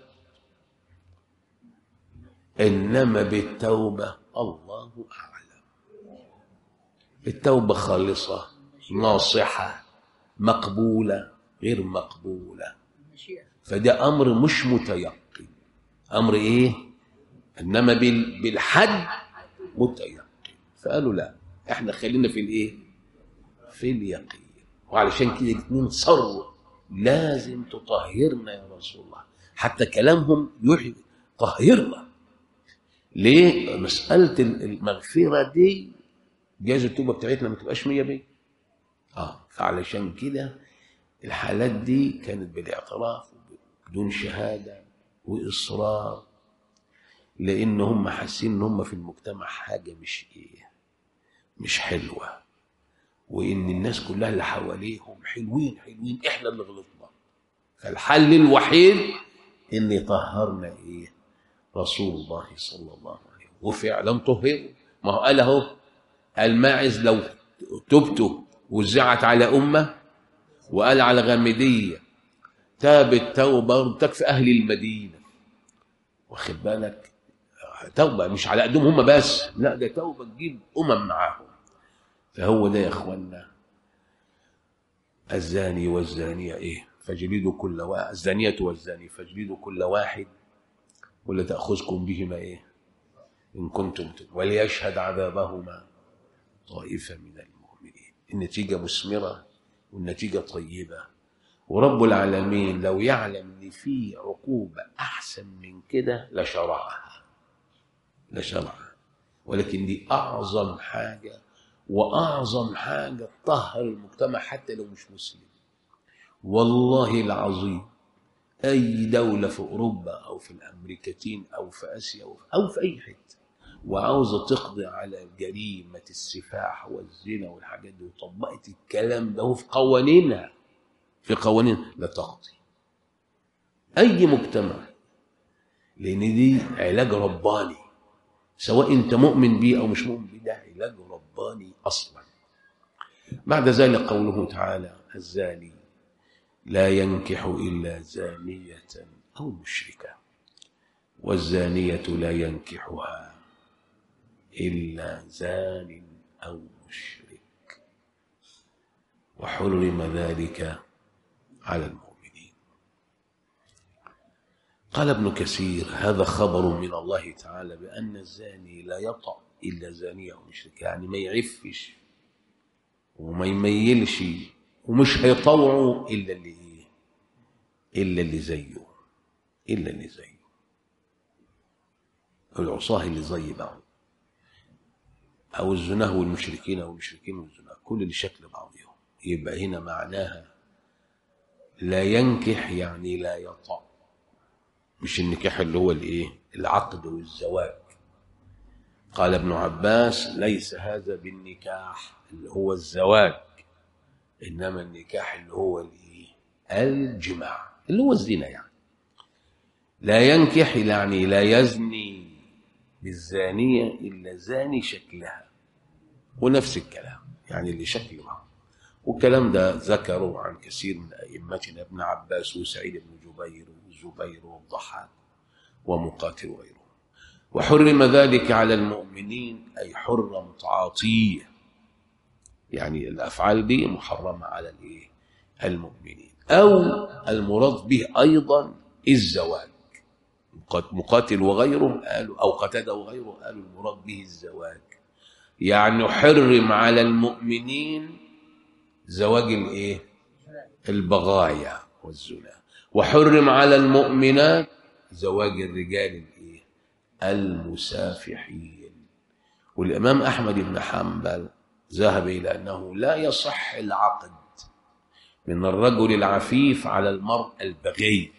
انما بالتوبه الله اعلم التوبه خالصه ناصحه مقبوله غير مقبوله فده امر مش متيقن امر ايه انما بال- بالحد متيقن فقالوا لا احنا خلينا في الايه في اليقين وعلشان كده الاثنين صروا لازم تطهرنا يا رسول الله حتى كلامهم يوحي طهرنا ليه مسألة المغفرة دي جايز التوبة بتاعتنا ما تبقاش مية مية اه فعلشان كده الحالات دي كانت بالاعتراف بدون شهادة وإصرار لأن هم حاسين إن هم في المجتمع حاجة مش إيه مش حلوة وإن الناس كلها اللي حواليهم حلوين حلوين إحنا اللي غلطنا فالحل الوحيد إن يطهرنا إيه رسول الله صلى الله عليه وسلم وفعلا طهروا ما هو قال أهو الماعز لو تبته وزعت على أمة وقال على غامدية تابت توبة تكفي أهل المدينة واخد بالك توبة مش على قدهم هم بس لا ده توبة تجيب أمم معاهم فهو ده يا إخوانا الزاني والزانية إيه فاجلدوا كل واحد الزانية والزاني فاجلدوا كل واحد ولا تأخذكم بهما إيه إن كنتم تب- وليشهد عذابهما طائفة من المؤمنين النتيجة مثمرة والنتيجة طيبة ورب العالمين لو يعلم ان في عقوبة احسن من كده لشرعها لشرعها ولكن دي اعظم حاجة واعظم حاجة تطهر المجتمع حتى لو مش مسلم والله العظيم اي دولة في اوروبا او في الامريكتين او في اسيا أو في- او في اي حتة وعاوزة تقضي على جريمة السفاح والزنا والحاجات دي وطبقت الكلام ده في قوانينها في قوانين لا تقضي اي مجتمع لان دي علاج رباني سواء انت مؤمن بيه او مش مؤمن بيه ده علاج رباني اصلا بعد ذلك قوله تعالى الزاني لا ينكح الا زانيه او مشركه والزانيه لا ينكحها الا زان او مشرك وحرم ذلك على المؤمنين قال ابن كثير هذا خبر من الله تعالى بأن الزاني لا يطأ إلا زانية أو مشرك يعني ما يعفش وما يميلش ومش هيطوعه إلا اللي إيه إلا اللي زيه إلا اللي زيه العصاه اللي زي بعض أو الزناه والمشركين أو المشركين والزناه كل اللي شكل بعضهم يبقى هنا معناها لا ينكح يعني لا يطأ مش النكاح اللي هو الايه العقد والزواج قال ابن عباس ليس هذا بالنكاح اللي هو الزواج انما النكاح اللي هو الايه الجماع اللي هو الزنا يعني لا ينكح يعني لا يزني بالزانية إلا زاني شكلها ونفس الكلام يعني اللي شكلها والكلام ده ذكروا عن كثير من أئمتنا ابن عباس وسعيد بن جبير والزبير والضحاك ومقاتل وغيره وحرم ذلك على المؤمنين أي حرم تعاطيه يعني الأفعال دي محرمة على الإيه؟ المؤمنين أو المراد به أيضا الزواج مقاتل وغيره قالوا أو قتادة وغيره قالوا المراد به الزواج يعني حرم على المؤمنين زواج الايه البغايا والزنا وحرم على المؤمنات زواج الرجال الايه المسافحين والامام احمد بن حنبل ذهب الى انه لا يصح العقد من الرجل العفيف على المرء البغي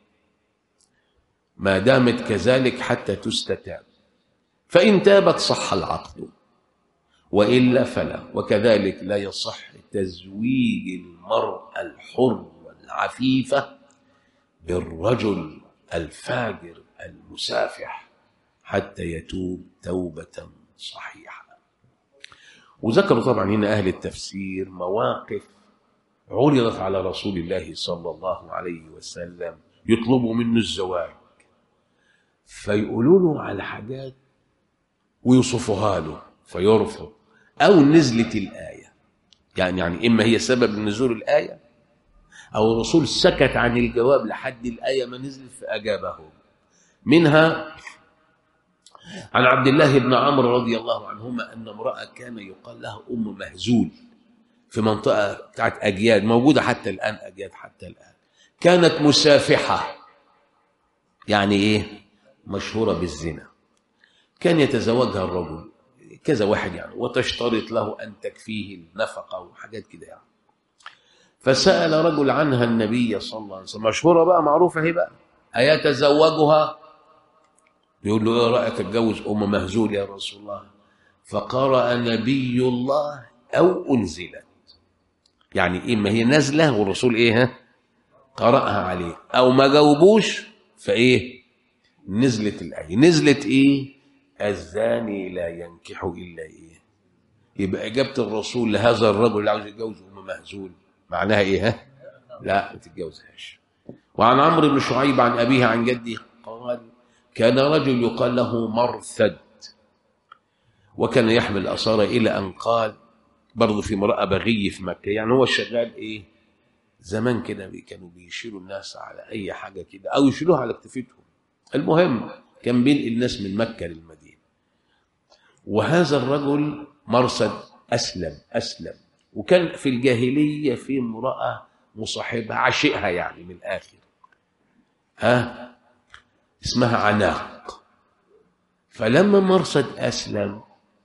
ما دامت كذلك حتى تستتاب فان تابت صح العقد والا فلا وكذلك لا يصح تزويج المرأة الحر العفيفة بالرجل الفاجر المسافح حتى يتوب توبة صحيحة وذكروا طبعا هنا أهل التفسير مواقف عرضت على رسول الله صلى الله عليه وسلم يطلبوا منه الزواج فيقولوا له على حاجات ويوصفوها له فيرفض أو نزلت الآية يعني يعني إما هي سبب نزول الآية أو الرسول سكت عن الجواب لحد الآية ما نزلت فأجابهم منها عن عبد الله بن عمرو رضي الله عنهما أن امرأة كان يقال لها أم مهزول في منطقة بتاعت أجياد موجودة حتى الآن أجياد حتى الآن كانت مسافحة يعني إيه مشهورة بالزنا كان يتزوجها الرجل كذا واحد يعني وتشترط له أن تكفيه النفقة وحاجات كده يعني فسأل رجل عنها النبي صلى الله عليه وسلم مشهورة بقى معروفة هي بقى أيتزوجها يقول له ايه رأيك اتجوز أم مهزول يا رسول الله فقرأ نبي الله أو أنزلت يعني إيه ما هي نازلة والرسول إيه ها قرأها عليه أو ما جاوبوش فإيه نزلت الآية نزلت إيه الزاني لا ينكح إلا إيه يبقى إجابة الرسول لهذا الرجل اللي عاوز يتجوز أم مهزول معناها إيه ها لا ما تتجوزهاش وعن عمرو بن شعيب عن أبيه عن جده قال كان رجل يقال له مرثد وكان يحمل أصارة إلى أن قال برضه في امرأة بغي في مكة يعني هو شغال إيه زمان كده بي- كانوا بيشيلوا الناس على أي حاجة كده أو يشيلوها على كتفتهم المهم كان بينقل الناس من مكة للمدينة وهذا الرجل مرصد أسلم أسلم وكان في الجاهلية في امرأة مصاحبها عشقها يعني من الآخر ها اسمها عناق فلما مرصد أسلم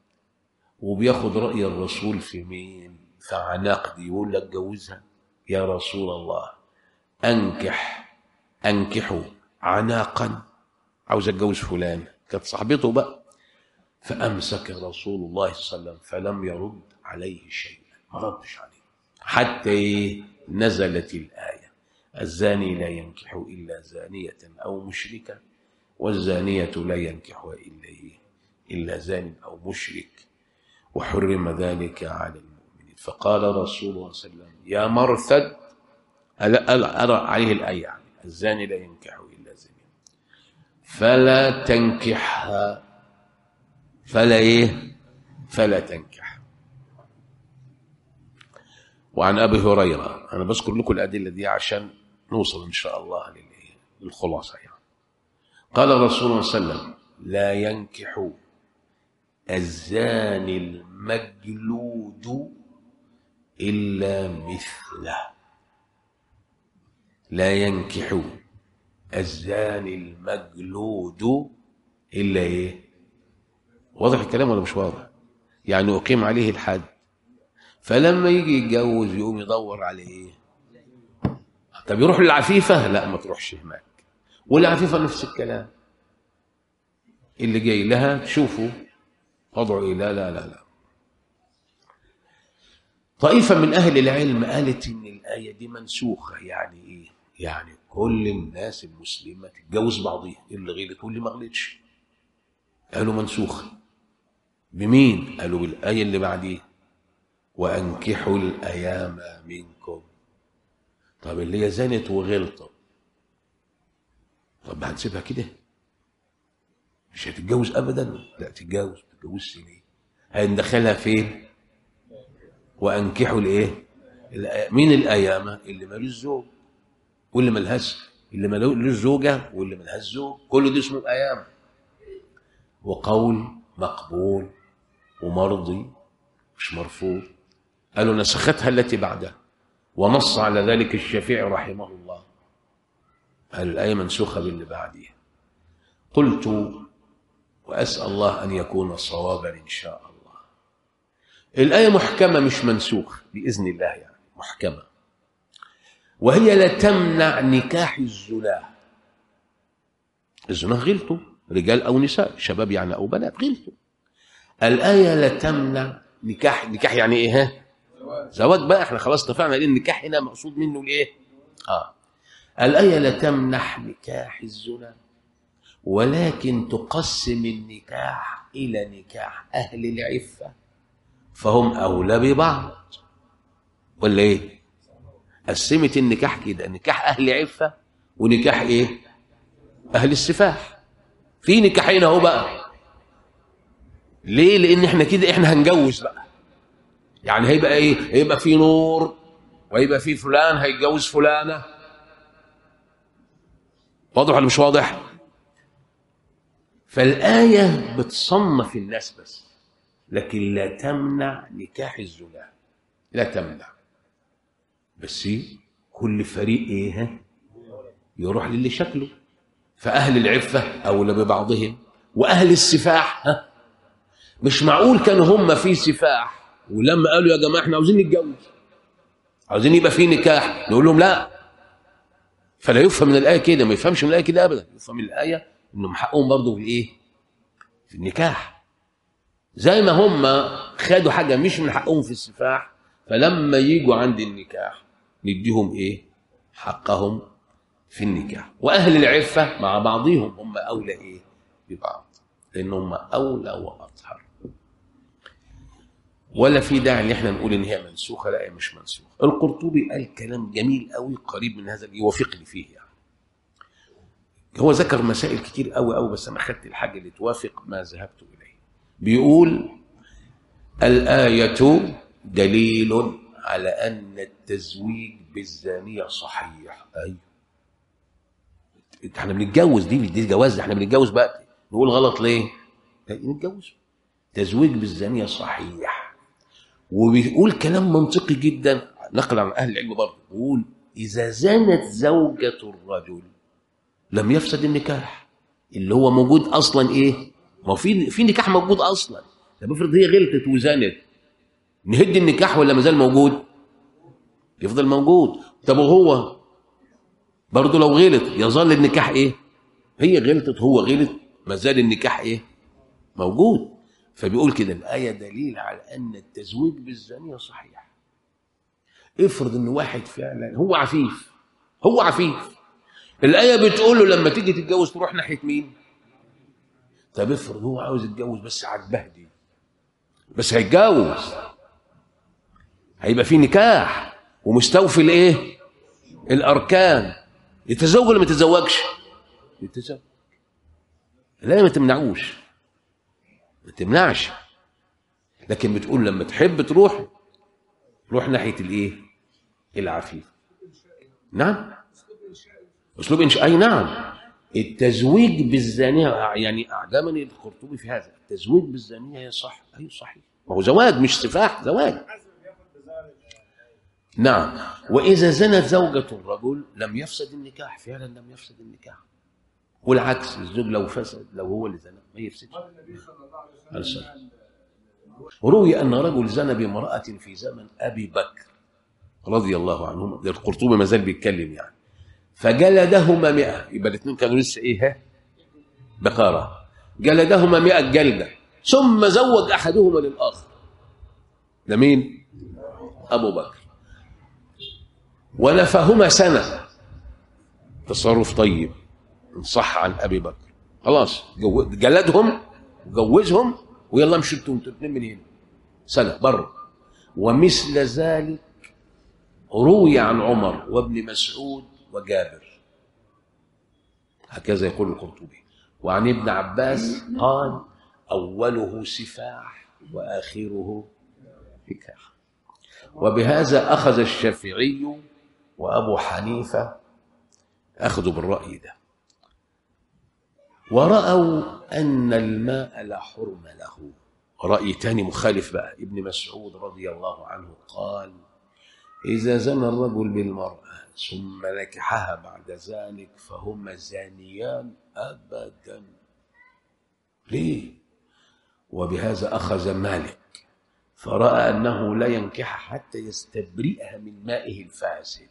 وبياخد رأي الرسول في مين في عناق دي يقول لك جوزها يا رسول الله أنكح أنكحوا عناقا عاوز أتجوز فلان كانت صاحبته بقى فأمسك رسول الله صلى الله عليه وسلم فلم يرد عليه شيئا ما ردش عليه حتى إيه؟ نزلت الآية الزاني لا ينكح إلا زانية أو مشركة والزانية لا ينكحها إلا إيه؟ إلا زان أو مشرك وحرم ذلك على المؤمنين فقال رسول الله صلى الله عليه وسلم يا مرثد ألا- ألا- أرى عليه الآية يعني الزاني لا ينكح إلا زانية فلا تنكحها فلا إيه فلا تنكح وعن أبي هريرة أنا بذكر لكم الأدلة دي عشان نوصل إن شاء الله لل- للخلاصة يعني قال رسول الله صلى الله عليه وسلم لا ينكح الزاني المجلود إلا مثله لا ينكح الزاني المجلود إلا إيه واضح الكلام ولا مش واضح يعني أقيم عليه الحد فلما يجي يتجوز يقوم يدور على إيه طب يروح للعفيفة لا ما تروحش هناك والعفيفة نفس الكلام اللي جاي لها تشوفه وضعه إيه لا لا لا لا طائفة من أهل العلم قالت إن الآية دي منسوخة يعني إيه؟ يعني كل الناس المسلمة تتجوز بعضيها اللي غلط واللي ما غلطش قالوا منسوخة بمين؟ قالوا بالآية اللي بعديها وأنكحوا الأيام منكم طب اللي هي زنت وغلطت طب هنسيبها كده مش هتتجوز ابدا لا تتجوز ما تتجوزش ليه هندخلها فين وانكحوا الايه الأ- مين الايامه اللي مالوش زوج واللي ملهاش اللي مالوش زوجه واللي ملهاش زوج كل ده اسمه ايام وقول مقبول ومرضي مش مرفوض قالوا نسختها التي بعدها ونص على ذلك الشافعي رحمه الله قال الآية منسوخة باللي بعديها قلت وأسأل الله أن يكون صوابا إن شاء الله الآية محكمة مش منسوخ بإذن الله يعني محكمة وهي لا تمنع نكاح الزنا الزنا غلطوا رجال أو نساء شباب يعني أو بنات غلطوا الآية لا تمنع نكاح نكاح يعني إيه ها؟ زواج بقى احنا خلاص اتفقنا ان النكاح هنا مقصود منه الايه؟ اه الآية لا تمنح نكاح الزنا ولكن تقسم النكاح إلى نكاح أهل العفة فهم أولى ببعض ولا إيه؟ قسمت النكاح كده نكاح أهل عفة ونكاح إيه؟ أهل السفاح في نكاحين أهو بقى ليه؟ لأن إحنا كده إحنا هنجوز بقى يعني هيبقى إيه؟ هيبقى في نور ويبقى في فلان هيتجوز فلانه واضح ولا مش واضح فالايه بتصنف الناس بس لكن لا تمنع نكاح الزنا لا تمنع بس كل فريق ايه ها؟ يروح للي شكله فاهل العفه اولى ببعضهم واهل السفاح ها مش معقول كانوا هم في سفاح ولما قالوا يا جماعه احنا عاوزين نتجوز عاوزين يبقى في نكاح نقول لهم لا فلا يفهم من الايه كده ما يفهمش من الايه كده ابدا يفهم من الايه انهم حقهم برضه في الايه في النكاح زي ما هم خدوا حاجه مش من حقهم في السفاح فلما يجوا عند النكاح نديهم ايه حقهم في النكاح واهل العفه مع بعضهم هم اولى ايه ببعض لان هم اولى واطهر ولا في داعي ان احنا نقول ان هي منسوخه لا هي مش منسوخه القرطبي قال كلام جميل قوي قريب من هذا يوافقني فيه يعني هو ذكر مسائل كتير قوي قوي بس انا اخذت الحاجه اللي توافق ما ذهبت اليه بيقول الايه دليل على ان التزويج بالزانيه صحيح ايوه احنا بنتجوز دي دي جواز احنا بنتجوز بقى نقول غلط ليه؟ نتجوز تزويج بالزانيه صحيح وبيقول كلام منطقي جدا نقل عن اهل العلم برضه بيقول اذا زنت زوجة الرجل لم يفسد النكاح اللي هو موجود اصلا ايه؟ ما هو في في نكاح موجود اصلا طب افرض هي غلطت وزنت نهد النكاح ولا ما زال موجود؟ يفضل موجود طب وهو برضه لو غلط يظل النكاح ايه؟ هي غلطت هو غلط ما زال النكاح ايه؟ موجود فبيقول كده الآية دليل على أن التزويج بالزانية صحيح افرض ان واحد فعلا هو عفيف هو عفيف الآية بتقول له لما تيجي تتجوز تروح ناحية مين؟ طب افرض هو عاوز يتجوز بس عاجباه دي بس هيتجوز هيبقى في نكاح ومستوفي الايه؟ الاركان يتزوج ولا ما يتزوجش؟ يتزوج لا ما تمنعوش ما تمنعش لكن بتقول لما تحب تروح روح ناحيه الايه؟ العفيف نعم اسلوب انشاء اي نعم التزويج بالزانيه يعني اعجبني القرطبي في هذا التزويج بالزانيه هي صح اي صحيح ما هو زواج مش سفاح زواج نعم واذا زنت زوجة الرجل لم يفسد النكاح فعلا لم يفسد النكاح والعكس الزوج لو فسد لو هو اللي زنى ما يفسدش عليه السلام روي ان رجل زنى بامراه في زمن ابي بكر رضي الله عنهما ده القرطبي ما زال بيتكلم يعني فجلدهما مئة يبقى الاثنين كانوا لسه ايه ها بقرة جلدهما مئة جلدة ثم زوج أحدهما للآخر ده مين أبو بكر ونفهما سنة تصرف طيب إن صح عن أبي بكر خلاص جو- جلدهم وجوزهم ويلا امشوا انتوا انتوا الاثنين من هنا سنة بره ومثل ذلك روي عن عمر وابن مسعود وجابر هكذا يقول القرطبي وعن ابن عباس قال أوله سفاح وآخره نكاح وبهذا أخذ الشافعي وأبو حنيفة أخذوا بالرأي ده ورأوا أن الماء لا حرم له رأي تاني مخالف بقى ابن مسعود رضي الله عنه قال إذا زنى الرجل بالمرأة ثم نكحها بعد ذلك فهما زانيان أبدا ليه؟ وبهذا أخذ مالك فرأى أنه لا ينكح حتى يستبرئها من مائه الفاسد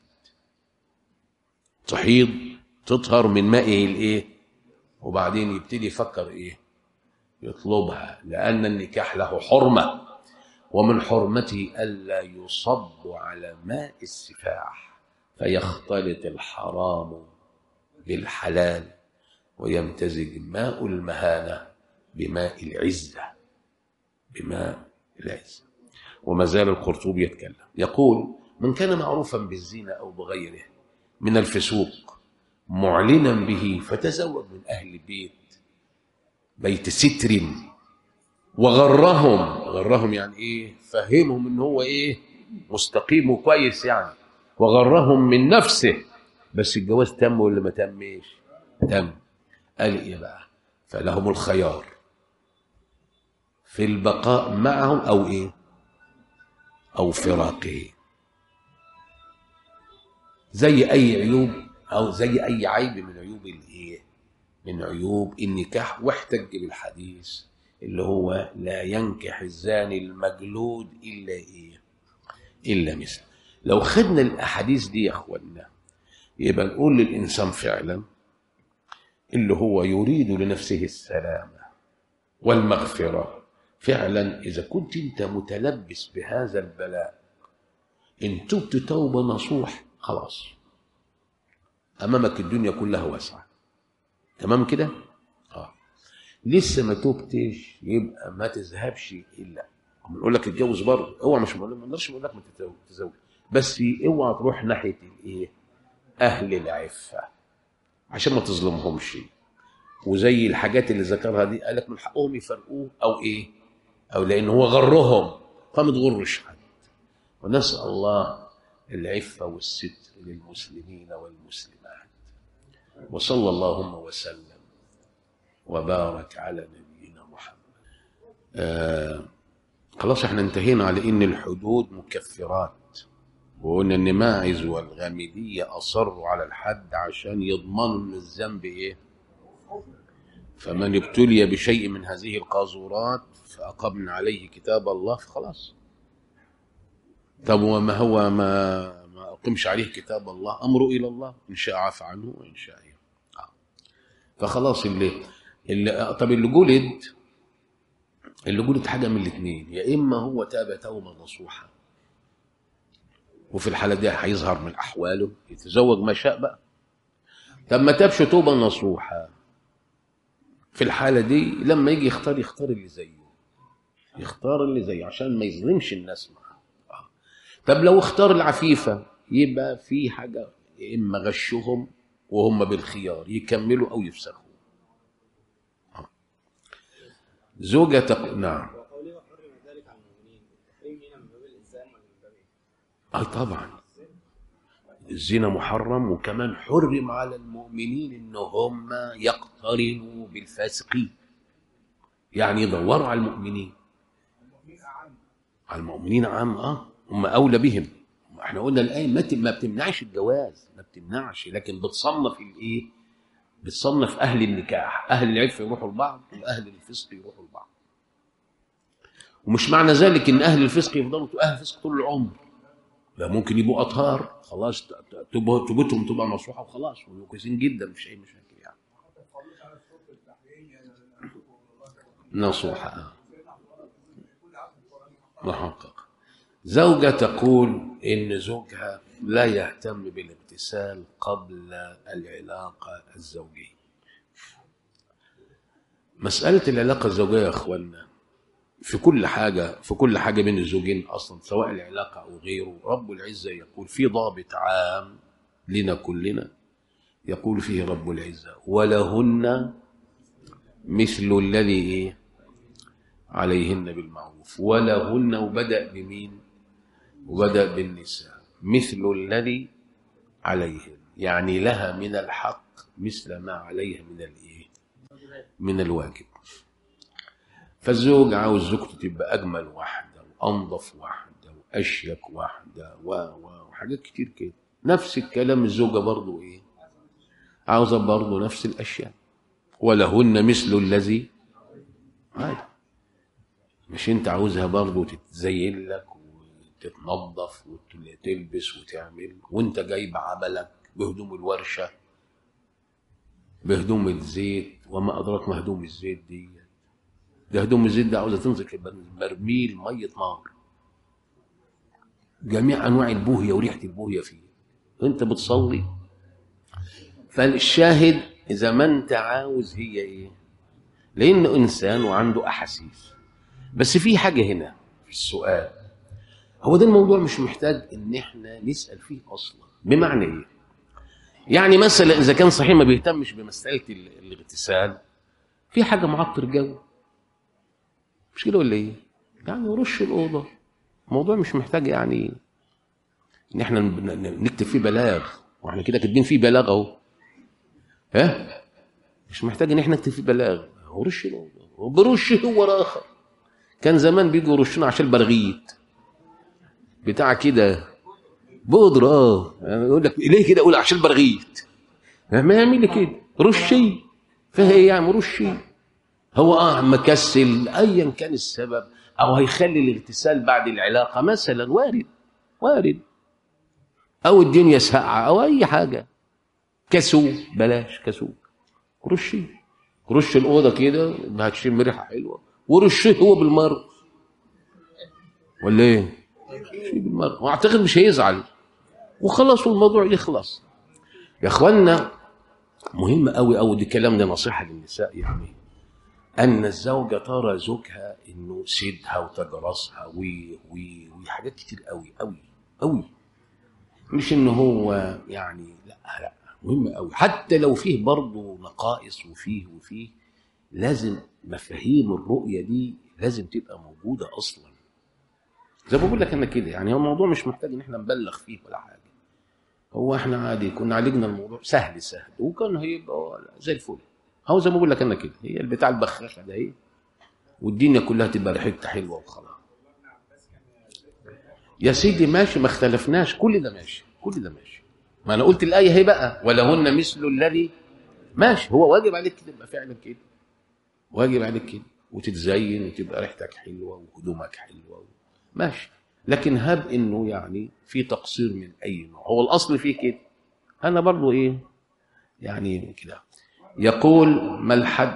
تحيض تطهر من مائه الايه وبعدين يبتدي يفكر ايه يطلبها لأن النكاح له حرمة ومن حرمته ألا يصب على ماء السفاح فيختلط الحرام بالحلال ويمتزج ماء المهانة بماء العزة بماء العزة وما زال القرطبي يتكلم يقول من كان معروفا بالزنا أو بغيره من الفسوق معلنا به فتزوج من أهل بيت بيت ستر وغرهم غرهم يعني ايه فهمهم ان هو ايه مستقيم وكويس يعني وغرهم من نفسه بس الجواز تم ولا ما تمش تم قال ايه بقى فلهم الخيار في البقاء معهم او ايه او فراقه زي اي عيوب او زي اي عيب من عيوب الايه من عيوب النكاح واحتج بالحديث اللي هو لا ينكح الزاني المجلود الا ايه الا مثل لو خدنا الاحاديث دي يا اخوانا يبقى نقول للانسان فعلا اللي هو يريد لنفسه السلامه والمغفره فعلا اذا كنت انت متلبس بهذا البلاء ان تبت توبه نصوح خلاص امامك الدنيا كلها واسعه تمام كده اه لسه ما تبتش يبقى ما تذهبش الا بنقول لك اتجوز برضه اوعى مش ما نقدرش نقول لك ما تتزوج بس اوعى تروح ناحيه الايه اهل العفه عشان ما تظلمهمش وزي الحاجات اللي ذكرها دي قال لك من حقهم يفرقوه او ايه او لان هو غرهم فما تغرش حد ونسال الله العفه والستر للمسلمين والمسلمات وصلى اللهم وسلم وبارك على نبينا محمد آه خلاص احنا انتهينا على ان الحدود مكفرات وقلنا ان ماعز والغامدية اصروا على الحد عشان يضمنوا ان الذنب ايه فمن ابتلي بشيء من هذه القاذورات فاقمنا عليه كتاب الله فخلاص طب وما هو ما ما اقمش عليه كتاب الله امره الى الله ان شاء عفى عنه وان شاء إيه. آه. فخلاص اللي, اللي طب اللي جلد اللي جلد حاجه من الاثنين يا اما هو تاب توبه نصوحه وفي الحاله دي هيظهر من احواله يتزوج ما شاء بقى طب ما تابش توبه نصوحه في الحاله دي لما يجي يختار يختار اللي زيه يختار اللي زيه عشان ما يظلمش الناس معاه آه. طب لو اختار العفيفه يبقى في حاجه يا اما غشهم وهم بالخيار يكملوا او يفسخوا آه. زوجة تق... نعم وقوله حرم ذلك على المؤمنين التحريم هنا من باب الالزام ولا من باب ايه؟ اه طبعا الزنا محرم وكمان حرم على المؤمنين ان هم يقترنوا بالفاسقين يعني يدوروا على المؤمنين على المؤمنين عام اه هم اولى بهم احنا قلنا الايه ما ت- ما بتمنعش الجواز ما بتمنعش لكن بتصنف الايه بتصنف اهل النكاح اهل العفه يروحوا لبعض واهل الفسق يروحوا لبعض ومش معنى ذلك ان اهل الفسق يفضلوا اهل الفسق طول العمر لا ممكن يبقوا اطهار خلاص ت- ت- تبقى- توبتهم تبقى نصوحه وخلاص ويبقوا كويسين جدا مفيش اي مشاكل يعني نصوحه آه. محقق زوجة تقول إن زوجها لا يهتم بالاغتسال قبل العلاقة الزوجية مسألة العلاقة الزوجية يا أخوانا في كل حاجة في كل حاجة بين الزوجين أصلا سواء العلاقة أو غيره رب العزة يقول في ضابط عام لنا كلنا يقول فيه رب العزة ولهن مثل الذي إيه عليهن بالمعروف ولهن وبدأ بمين وبدأ بالنساء مثل الذي عليهن يعني لها من الحق مثل ما عليها من الايه من الواجب فالزوج عاوز زوجته تبقى اجمل واحده وانظف واحده واشيك واحده و و وحاجات كتير كده نفس الكلام الزوجه برضو ايه عاوزه برضو نفس الاشياء ولهن مثل الذي عادي مش انت عاوزها برضو تتزين لك وتتنظف وتلبس وتعمل وانت جايب عملك بهدوم الورشه بهدوم الزيت وما ادراك ما هدوم الزيت دي ده هدوم الزيت ده عاوزه تمسك برميل ميه نار جميع انواع البوهيه وريحه البوهيه فيه انت بتصلي فالشاهد اذا ما انت عاوز هي ايه لانه انسان وعنده احاسيس بس في حاجه هنا في السؤال هو ده الموضوع مش محتاج ان احنا نسال فيه اصلا بمعنى ايه يعني مثلا اذا كان صحيح ما بيهتمش بمساله ال- الاغتسال في حاجه معطر جو مش كده ولا ايه يعني رش الاوضه الموضوع مش محتاج يعني ان احنا ن- ن- نكتب فيه بلاغ واحنا كده كاتبين فيه بلاغ اهو ها مش محتاج ان احنا نكتب فيه بلاغ هو رش برش هو الاخر كان زمان بيجوا يرشونا عشان البرغيت بتاع كده بودرة اه يعني يقول لك ليه كده اقول عشان البرغيت ما يعمل لي كده رشي فهي ايه يعني رشي هو اه مكسل ايا كان السبب او هيخلي الاغتسال بعد العلاقه مثلا وارد وارد او الدنيا ساقعه او اي حاجه كسول بلاش كسول رشي رش الاوضه كده هتشم ريحه حلوه ورشه هو بالمره ولا ايه؟ رشيه بالمره واعتقد مش هيزعل وخلاص والموضوع يخلص يا اخوانا مهم قوي قوي دي كلام ده نصيحه للنساء يعني ان الزوجه ترى زوجها انه سيدها وتجرسها و و وحاجات كتير قوي قوي قوي مش ان هو يعني لا لا مهم قوي حتى لو فيه برضه نقائص وفيه وفيه لازم مفاهيم الرؤيه دي لازم تبقى موجوده اصلا زي ما بقول لك انا كده يعني هو الموضوع مش محتاج ان احنا نبلغ فيه ولا حاجه هو احنا عادي كنا عالجنا الموضوع سهل سهل وكان هيبقى زي الفل هو زي ما بقول لك انا كده هي البتاع البخاخه ده ايه والدنيا كلها تبقى ريحتها حلوه وخلاص يا سيدي ماشي ما اختلفناش كل ده ماشي كل ده ماشي ما انا قلت الايه هي بقى ولهن مثل الذي ماشي هو واجب عليك كده يبقى فعلا كده واجب عليك كده وتتزين وتبقى ريحتك حلوه وهدومك حلوه ماشي لكن هب انه يعني في تقصير من اي نوع هو الاصل فيه كده انا برضو ايه يعني كده يقول ما الحد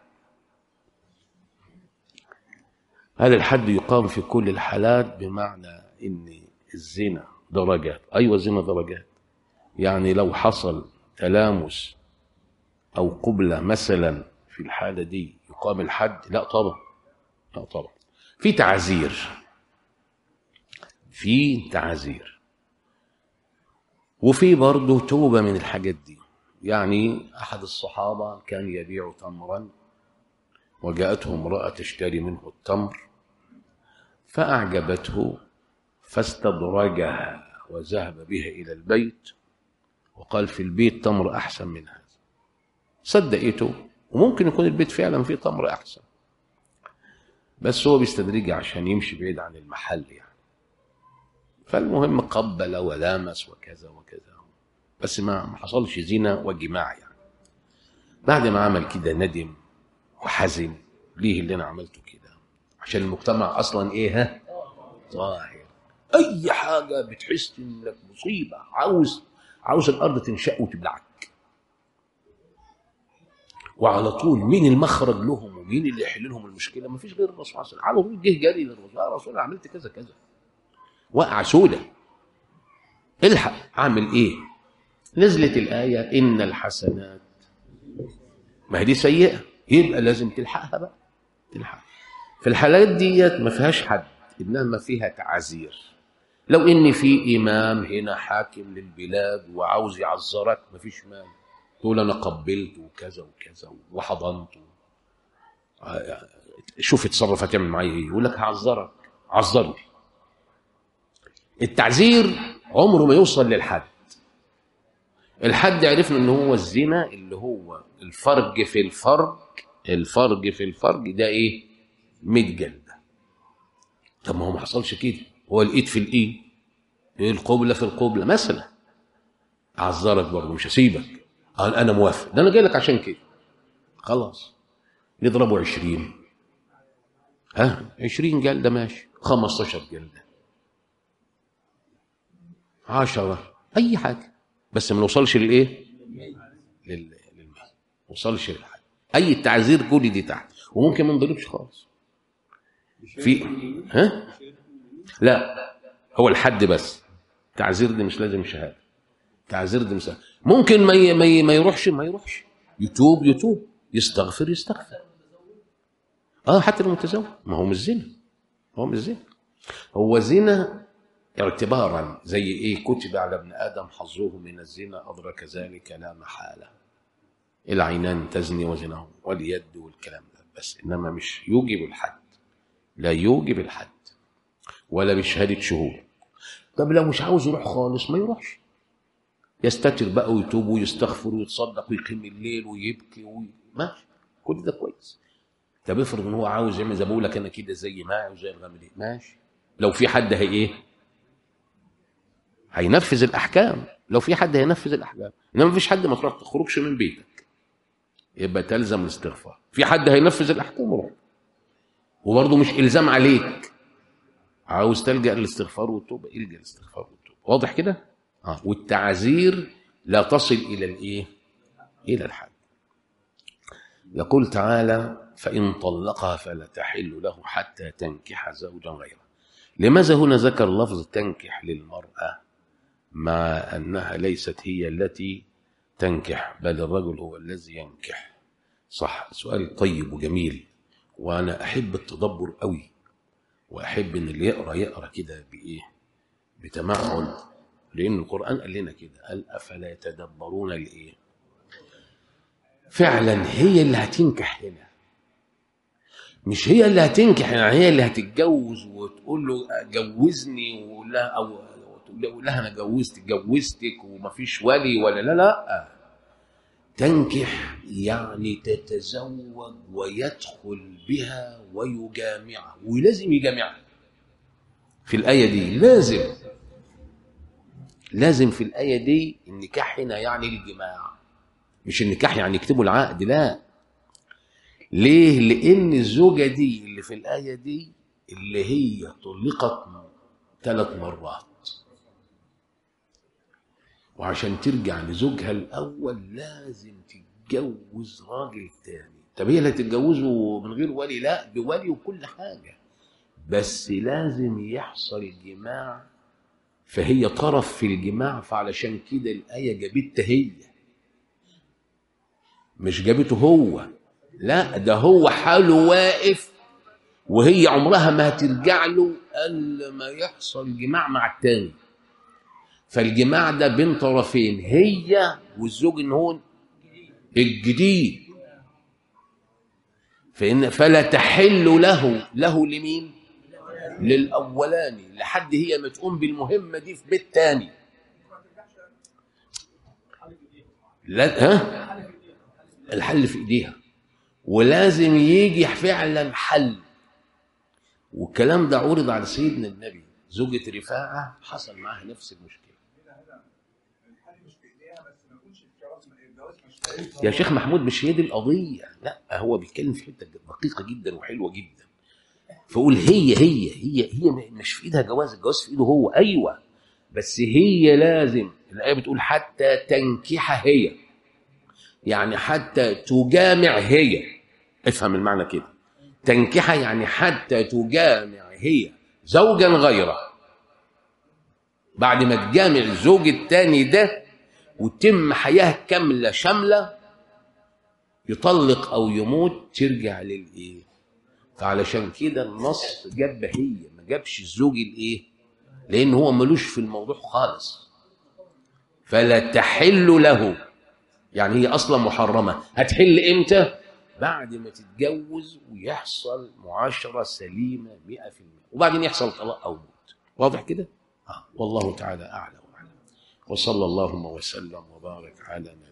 هل الحد يقام في كل الحالات بمعنى ان الزنا درجات ايوه الزنا درجات يعني لو حصل تلامس او قبلة مثلا في الحالة دي يقام الحد لا طبعا لا طبعا في تعزير في تعزير وفي برضه توبة من الحاجات دي يعني أحد الصحابة كان يبيع تمرا وجاءته امرأة تشتري منه التمر فأعجبته فاستدرجها وذهب بها إلى البيت وقال في البيت تمر أحسن من هذا صدقته وممكن يكون البيت فعلا فيه تمر أحسن بس هو بيستدرجها عشان يمشي بعيد عن المحل يعني فالمهم قبل ولامس وكذا وكذا بس ما ما حصلش زنا وجماع يعني بعد ما عمل كده ندم وحزن ليه اللي انا عملته كده عشان المجتمع اصلا ايه ها ظاهر اي حاجه بتحس انك مصيبه عاوز عاوز الارض تنشق وتبلعك وعلى طول مين المخرج لهم ومين اللي يحل لهم المشكله ما فيش غير الرسول صلى الله عليه وسلم على طول جه جري للرسول يا رسول الله عملت كذا كذا وقع سودة الحق اعمل ايه نزلت الايه ان الحسنات ما هي دي سيئه يبقى لازم تلحقها بقى تلحقها في الحالات ديت ما فيهاش حد انما فيها تعزير لو ان في امام هنا حاكم للبلاد وعاوز يعذرك ما فيش مال تقول انا قبلت وكذا وكذا وحضنت شوف اتصرف هتعمل معايا ايه يقول لك هعذرك عذرني التعزير عمره ما يوصل للحد الحد عرفنا ان هو الزنا اللي هو الفرج في الفرج الفرج في الفرج ده ايه 100 جلده طب ما هو ما حصلش كده هو الايد في الايد القبله في القبله مثلا اعذرك برضه مش هسيبك قال انا موافق ده انا جاي لك عشان كده خلاص نضربه 20 ها 20 جلده ماشي 15 جلده 10 اي حاجه بس ما نوصلش للايه لل للمية ما نوصلش للحاجه اي تعذير كل دي تحت وممكن ما نضربش خالص في ها لا هو الحد بس تعذير دي مش لازم شهاده تعذير دي مش لازم. ممكن ما ي... ما, ي... ما يروحش ما يروحش يتوب يتوب يستغفر يستغفر اه حتى لو متزوج ما هو مش زنا هو مش زنا هو زنا اعتبارا زي ايه كتب على ابن ادم حظه من الزنا ادرك ذلك لا محاله العينان تزني وزناه واليد والكلام ده بس انما مش يوجب الحد لا يوجب الحد ولا بشهاده شهود طب لو مش عاوز يروح خالص ما يروحش يستتر بقى ويتوب ويستغفر ويتصدق ويقيم الليل ويبكي وي... ماشي كل ده كويس طب افرض ان هو عاوز يعمل زي ما بقول لك انا كده زي ماعي وزي الغامدي ماشي لو في حد هي ايه هينفذ الاحكام لو في حد هينفذ الاحكام انما مفيش حد ما تروح تخرجش من بيتك يبقى تلزم الاستغفار في حد هينفذ الاحكام روح وبرضه مش الزام عليك عاوز تلجا للاستغفار والتوبه الجا للاستغفار والتوبه واضح كده اه والتعذير لا تصل الى الايه الى الحد يقول تعالى فان طلقها فلا تحل له حتى تنكح زوجا غيره لماذا هنا ذكر لفظ تنكح للمراه مع انها ليست هي التي تنكح بل الرجل هو الذي ينكح صح سؤال طيب وجميل وانا احب التدبر قوي واحب ان اللي يقرا يقرا كده بايه بتمعن لان القران قال لنا كده قال افلا يتدبرون الايه فعلا هي اللي هتنكح هنا مش هي اللي هتنكح يعني هي اللي هتتجوز وتقول له جوزني ولا او تقول لها انا جوزتك جوزتك ومفيش ولي ولا لا لا تنكح يعني تتزوج ويدخل بها ويجامعها ولازم يجامعها في الآية دي لازم لازم في الآية دي النكاح هنا يعني الجماع مش النكاح يعني يكتبوا العقد لا ليه؟ لأن الزوجة دي اللي في الآية دي اللي هي طلقت ثلاث مرات وعشان ترجع لزوجها الأول لازم تتجوز راجل تاني طب هي اللي هتتجوزه من غير ولي لا بولي وكل حاجة بس لازم يحصل جماع فهي طرف في الجماع فعلشان كده الآية جابتها هي مش جابته هو لا ده هو حاله واقف وهي عمرها ما هترجع له الا ما يحصل جماع مع التاني فالجماع ده بين طرفين هي والزوج ان هو الجديد فإن فلا تحل له له لمين للأولاني لحد هي ما تقوم بالمهمة دي في بيت تاني لا ها الحل في ايديها ولازم يجي فعلا حل والكلام ده عرض على سيدنا النبي زوجة رفاعة حصل معاها نفس المشكلة يا شيخ محمود مش هي دي القضية لا هو بيتكلم في حتة دقيقة جدا وحلوة جدا فقول هي هي هي هي مش في ايدها جواز الجواز في ايده هو ايوه بس هي لازم الايه بتقول حتى تنكح هي يعني حتى تجامع هي افهم المعنى كده تنكح يعني حتى تجامع هي زوجا غيره بعد ما تجامع الزوج التاني ده وتتم حياة كاملة شاملة يطلق أو يموت ترجع للإيه فعلشان كده النص جاب هي ما جابش الزوج الإيه لأن هو ملوش في الموضوع خالص فلا تحل له يعني هي أصلا محرمة هتحل إمتى بعد ما تتجوز ويحصل معاشرة سليمة 100% وبعدين يحصل طلاق أو موت واضح كده؟ آه. والله تعالى أعلم وأعلم وصلى اللهم وسلم وبارك على نبينا